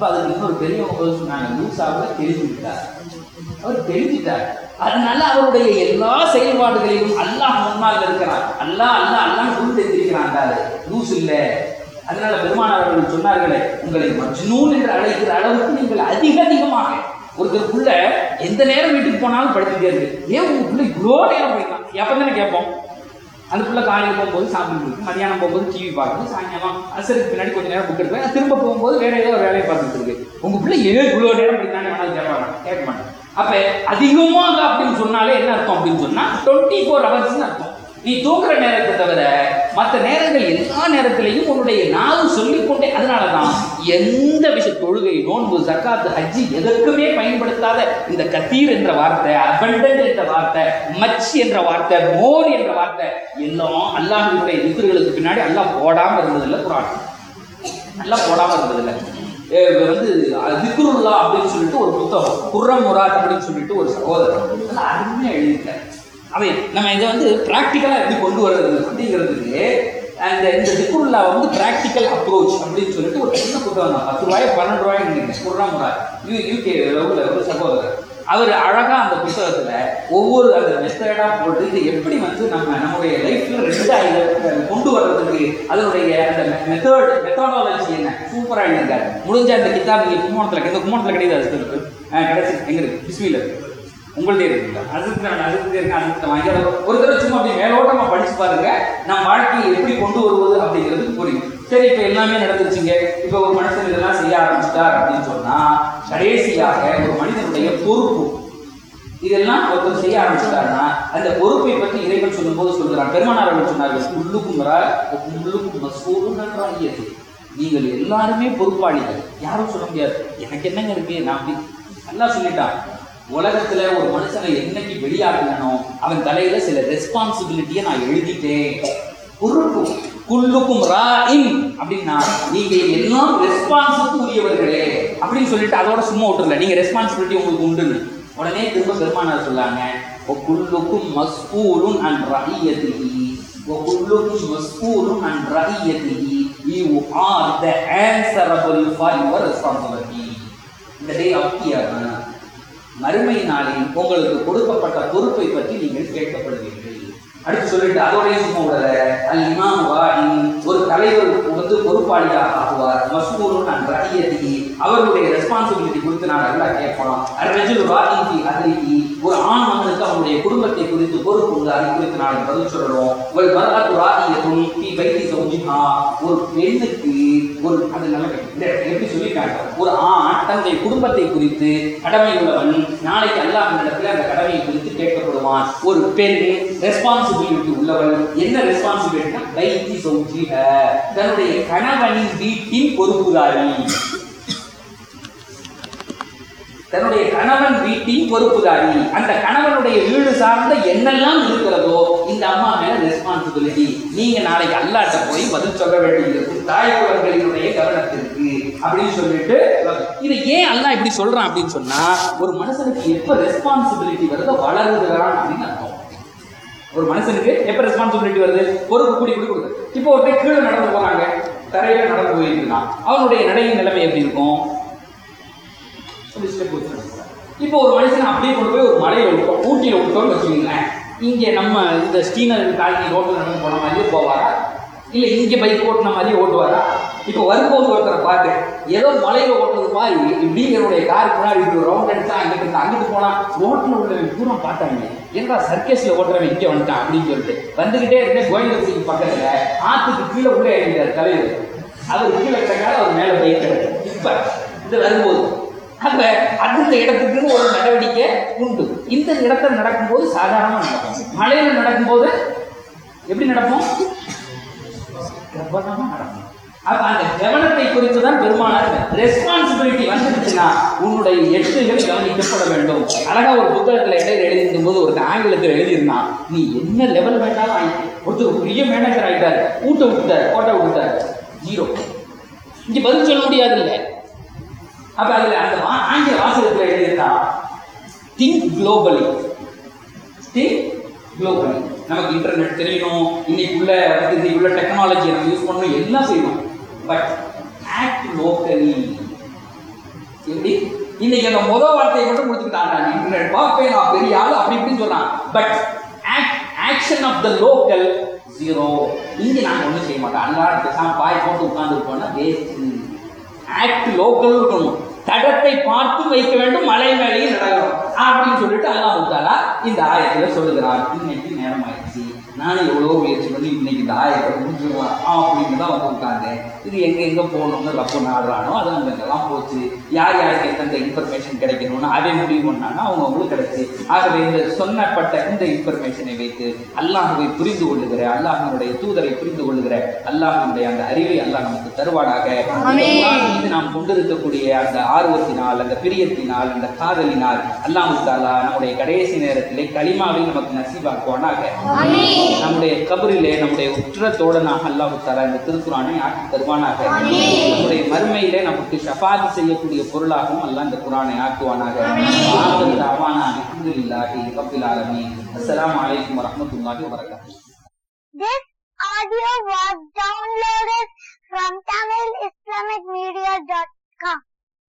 அப்ப அதுக்கு இன்னொரு பெரியவங்க பதில் சொன்னாங்க மூசாவை தெரிஞ்சுக்கிட்டார் அவர் தெரிஞ்சிட்டார் அதனால அவருடைய எல்லா செயல்பாடுகளிலும் அல்லாஹ் முன்னால் இருக்கிறார் அல்லாஹ் அல்லாஹ் அல்லாஹ் சொல்லி தெரிஞ்சிருக்கிறான் லூஸ் இல்ல அதனால பெருமானார் அவர்கள் சொன்னார்களே உங்களை மஜ்னூன் என்று அழைக்கிற அளவுக்கு நீங்கள் அதிக அதிகமாக ஒருத்தர் புள்ள எந்த நேரம் வீட்டுக்கு போனாலும் படுத்துட்டே இருக்கு ஏன் உங்க பிள்ளை இவ்வளோ நேரம் போயிடலாம் எப்போ தானே கேட்போம் அந்த புள்ள காலையில் போகும்போது சாப்பிட்டு இருக்கு மதியானம் போகும்போது டிவி பார்க்குது சாயங்காலம் அசருக்கு பின்னாடி கொஞ்ச நேரம் புக் எடுத்து திரும்ப போகும்போது வேற ஏதோ ஒரு வேலையை பார்த்துட்டு இருக்கு உங்க பிள்ளை ஏன் இவ்வளோ நேரம் படிக்கிறானே வேணாலும் கேட்பாங்க கேட்க மாட்டேன் அப்ப அதிகமாக அப்படின்னு சொன்னாலே என்ன அர்த்தம் அப்படின்னு சொன்னா டுவெண்ட்டி ஃபோர் ஹவர்ஸ்னு அர்த்தம் நீ தூங்குற நேரத்தை தவிர மற்ற நேரங்கள் எல்லா நேரத்திலையும் உன்னுடைய நாவு சொல்லிக்கொண்டே அதனால தான் எந்த விஷய தொழுகை நோன்பு ஜக்காத்து ஹஜ்ஜி எதற்குமே பயன்படுத்தாத இந்த கத்தீர் என்ற வார்த்தை அபண்டன்ட் என்ற வார்த்தை மச் என்ற வார்த்தை மோர் என்ற வார்த்தை எல்லாம் அல்லாஹினுடைய எதிர்களுக்கு பின்னாடி அல்லாஹ் போடாம இருந்ததில்லை குரான் நல்லா போடாம இருந்ததில்லை ஏ, இவர் வந்து திக்ருல்லா அப்படின்னு சொல்லிட்டு ஒரு புத்தகம் குர்ரம் முராத் அப்படின்னு சொல்லிட்டு ஒரு சகோதரர் நல்லா அருமையாக எழுதியிருக்காரு அவன் நம்ம இதை வந்து ப்ராக்டிக்கலாக எப்படி கொண்டு வர்றது அப்படிங்கிறதுக்கு அந்த இந்த திக்குருல்லா வந்து ப்ராக்டிக்கல் அப்ரோச் அப்படின்னு சொல்லிட்டு ஒரு சின்ன புத்தகம் தான் பத்து ரூபாய் பன்னெண்டு ரூபாய் நினைக்கிறேன் குர்ரம் முராத் யூ யூகே ஒரு சகோதரர் அவர் அழகா அந்த புத்தகத்துல ஒவ்வொரு அந்த மெத்தடா போட்டு இது எப்படி வந்து நம்ம நம்முடைய லைஃப்ல ரெண்டா இதை கொண்டு வர்றதுக்கு அதனுடைய அந்த மெத்தட் மெத்தடாலஜி என்ன சூப்பரா எழுதியிருக்காரு முடிஞ்ச அந்த கிதாப் நீங்க கும்போணத்துல இந்த கும்போணத்துல கிடையாது அது இருக்கு கிடைச்சி எங்க இருக்கு பிஸ்மியில் இருக்கு உங்கள்ட்டே இருக்குங்களா அதுக்கு நான் அதுக்கு இருக்கு அதுக்கு வாங்கி அதை ஒரு தடவை சும்மா அப்படி மேலோட்டமா படிச்சு பாருங்க நம்ம வாழ்க்கையை எப்படி கொண்டு வருவது அப்படிங்கிறது புரியும் சரி இப்போ எல்லாமே நடந்துச்சுங்க இப்போ ஒரு மனுஷன் இதெல்லாம் செய்ய ஆரம்பிச்சிட்டார் அப்படின்னு சொன்னா கடைசியாக ஒரு மனிதனுடைய பொறுப்பு இதெல்லாம் ஒருத்தர் செய்ய ஆரம்பிச்சிட்டாருன்னா அந்த பொறுப்பை பற்றி இறைவன் சொல்லும்போது சொல்கிறான் பெருமானார் அவர்கள் சொன்னார்கள் உள்ளுக்கும் உள்ளுக்கும் மசூரும் நன்றாகியது நீங்கள் எல்லாருமே பொறுப்பாளிகள் யாரும் சொல்ல முடியாது எனக்கு என்னங்க இருக்கு நான் அப்படி நல்லா சொல்லிட்டான் உலகத்துல ஒரு மனுஷனை என்னைக்கு வெளியாக்குனோ அவன் தலையில சில ரெஸ்பான்சிபிலிட்டியை நான் எழுதிட்டேன் பொறுப்பு குல்லுக்கும் ராஇன் அப்படின்னா நீங்க எல்லாம் ரெஸ்பான்ஸுக்கு உரியவர்களே அப்படின்னு சொல்லிட்டு அதோட சும்மா விட்டுருல நீங்க ரெஸ்பான்சிபிலிட்டி உங்களுக்கு உண்டுன்னு உடனே திரும்ப பெருமானார் சொல்லாங்க "ஒ குல்லுக்கும் மஸ்ஊலுன் அன் ரஹியத்திஹி ஒ குல்லுக்கும் மஸ்ஊலுன் அன் ரஹியத்திஹி you are the answerable for your responsibility இந்த டே அப்பியர் மறுமை நாளில் உங்களுக்கு கொடுக்கப்பட்ட பொறுப்பை பற்றி நீங்கள் கேட்கப்படுவீர்கள் அடுத்து சொல்லிட்டு அதோடைய சும்மா விடல அல் இமாம் வாயின் ஒரு தலைவர் வந்து பொறுப்பாளியாக ஆகுவார் மசூரும் நான் ரஹியத்தி அவர்களுடைய ரெஸ்பான்சிபிலிட்டி குறித்து நான் நல்லா கேட்போம் ரஜுல் வாயின் அதிரிக்கி ஒரு ஆண் மகனுக்கு அவனுடைய குடும்பத்தை குறித்து பொறுப்பு உண்டு அதை குறித்து நாளைக்கு பதில் சொல்லணும் ஒரு வரலாற்று ராகியத்தும் தீ வைத்தி சௌஜிஹா ஒரு பெண்ணுக்கு ஒரு அது நல்ல இந்த எப்படி சொல்லியிருக்காங்க ஒரு ஆண் தன்னுடைய குடும்பத்தை குறித்து கடமை உள்ளவன் நாளைக்கு அல்லாஹ் இடத்துல அந்த கடமையை குறித்து கேட்கப்படுவான் ஒரு பெண் ரெஸ்பான்சிபிலிட்டி உள்ளவள் என்ன ரெஸ்பான்சிபிலிட்டினா வைத்தி சௌஜிஹ தன்னுடைய கணவனின் வீட்டின் பொறுப்புதாரி தன்னுடைய கணவன் வீட்டின் பொறுப்புதாரி அந்த கணவனுடைய வீடு சார்ந்த என்னெல்லாம் இருக்கிறதோ இந்த அம்மா மேல ரெஸ்பான்சிபிலிட்டி நீங்க நாளைக்கு அல்லாட்ட போய் பதில் சொல்ல வேண்டியிருக்கும் தாய் குலங்களினுடைய கவனத்திற்கு அப்படின்னு சொல்லிட்டு இதை ஏன் அல்லாஹ் இப்படி சொல்றான் அப்படின்னு சொன்னா ஒரு மனுஷனுக்கு எப்ப ரெஸ்பான்சிபிலிட்டி வருதோ வளருகிறான் அப்படின்னு அர்த்தம் ஒரு மனுஷனுக்கு எப்ப ரெஸ்பான்சிபிலிட்டி வருது பொறுப்பு கூடி கூடி கொடுக்குது இப்போ ஒருத்தர் கீழே நடந்து போறாங்க தரையில நடந்து போயிருக்கான் அவனுடைய நடையின் நிலைமை எப்படி இருக்கும் ஒரு ஸ்டெப் வச்சு நடக்கிறார். இப்போ ஒரு மனுஷன் அப்படியே கொண்டு போய் ஒரு மலையை விட்டோம் ஊட்டியில் விட்டோம்னு வச்சுக்கோங்களேன் இங்கே நம்ம இந்த ஸ்ரீநகர் காலனி ரோட்டில் நடந்து போன மாதிரியே போவாரா இல்லை இங்கே பைக் ஓட்டின மாதிரியே ஓட்டுவாரா இப்போ வரும்போது ஒருத்தரை பார்த்து ஏதோ மலையில் ஓட்டுறது மாதிரி இப்படி என்னுடைய காருக்கு முன்னாடி இப்படி ரவுண்ட் அடிச்சா அங்கிட்டு இருந்து அங்கிட்டு போனா ரோட்டில் உள்ளவங்க பூரா பார்த்தாங்க ஏன்டா சர்க்கஸ்ல ஓட்டுறவன் இங்கே வந்துட்டான் அப்படின்னு சொல்லிட்டு வந்துகிட்டே இருந்தேன் கோவிந்தபுரிக்கு பக்கத்துல ஆத்துக்கு கீழே உள்ள இறங்கிட்டார் தலைவர் அவர் கீழே கிடக்காத அவர் மேலே பைக் கிடக்கு இப்ப இது வரும்போது அப்ப அந்த இடத்துக்கு ஒரு நடவடிக்கை உண்டு இந்த இடத்துல நடக்கும்போது சாதாரணமா நடக்கும் மலையில நடக்கும்போது எப்படி நடக்கும் கவனமா நடக்கும் அப்ப அந்த கவனத்தை குறித்து தான் பெருமானார் ரெஸ்பான்சிபிலிட்டி வந்துருச்சுன்னா உன்னுடைய எட்டுகள் கவனிக்கப்பட வேண்டும் அழகா ஒரு புத்தகத்துல இடையில எழுதியிருக்கும் போது ஒரு ஆங்கிலத்தில் எழுதியிருந்தான் நீ என்ன லெவல் வேண்டாலும் ஆயிட்டு ஒருத்தர் ஒரு பெரிய மேனேஜர் ஆயிட்டாரு ஊட்ட விட்டுட்டாரு கோட்டை விட்டுட்டாரு ஜீரோ இங்க பதில் சொல்ல முடியாது இல்லை அப்ப அதுல அந்த வா- ஆங்கில வாசகத்துல எழுதியிருந்தா திங்க் குளோபலி திங்க் குளோபலி நமக்கு இன்டர்நெட் தெரியணும் இன்னைக்குள்ள வந்து இன்னைக்குள்ள டெக்னாலஜி நம்ம யூஸ் பண்ணணும் எல்லாம் செய்யணும் பட் ஆக்ட் லோக்கலி இன்னைக்கு அந்த முதல் வார்த்தையை மட்டும் கொடுத்துக்கிட்டாங்க இன்டர்நெட் பார்ப்பேன் நான் பெரிய ஆள் அப்படி இப்படின்னு சொல்றான் but action of the local zero இங்க நாங்க ஒண்ணும் செய்ய மாட்டோம் அன்றாட பேசாம பாய் போட்டு உட்கார்ந்துருப்போம்னா வேஸ்ட் ஆக்ட் லோக்கல் இருக்கணும் தடத்தை பார்த்து வைக்க வேண்டும் மலை மேலேயே நடக்கணும் அப்படின்னு சொல்லிட்டு அல்லாஹ் தாலா இந்த ஆயத்துல சொல்லுகிறார் இன்னைக்கு நேரம் ஆயிடுச்சு நானும் எவ்வளோ முயற்சி பண்ணி இன்னைக்கு இந்த ஆயத்தை முடிச்சிடலாம் அப்படின்னு தான் வந்து உட்கார்ந்தேன் இது எங்க எங்க போகணும்னு ரப்ப நாடுறானோ அது அங்கெல்லாம் போச்சு யார் யாருக்கு எந்தெந்த இன்ஃபர்மேஷன் கிடைக்கணும்னு அதை முடிவு பண்ணாங்க அவங்க அவங்களுக்கு கிடைச்சு ஆகவே இந்த சொன்னப்பட்ட இந்த இன்ஃபர்மேஷனை வைத்து அல்லாஹுவை புரிந்து கொள்ளுகிற அல்லாஹனுடைய தூதரை புரிந்து கொள்ளுகிற அல்லாஹனுடைய அந்த அறிவை அல்லாஹ் நமக்கு தருவானாக இந்த குர்ஆன் மீது நாம் கொண்டிருக்கக்கூடிய அந்த ஆர்வத்தினால் அந்த பிரியத்தினால் அந்த காதலினால் அல்லாஹ் தாலா நம்முடைய கடைசி நேரத்திலே களிமாவை நமக்கு நசீபாக்குவானாக நம்முடைய கபரிலே நம்முடைய உற்ற தோழனாக அல்லாஹ் தாலா இந்த திருக்குறானை ஆக்கி தருவானாக நம்முடைய மறுமையிலே நமக்கு ஷஃபாத் செய்யக்கூடிய பொருளாகவும் அல்லாஹ் இந்த குரானை ஆக்குவானாக ஆகிரு தஅவானா அல்ஹம்துலில்லாஹி ரப்பில் ஆலமீன் அஸ்ஸலாமு அலைக்கும் வரஹ்மத்துல்லாஹி வபரகாத்துஹு This audio was downloaded from TamilIslamicMedia.com.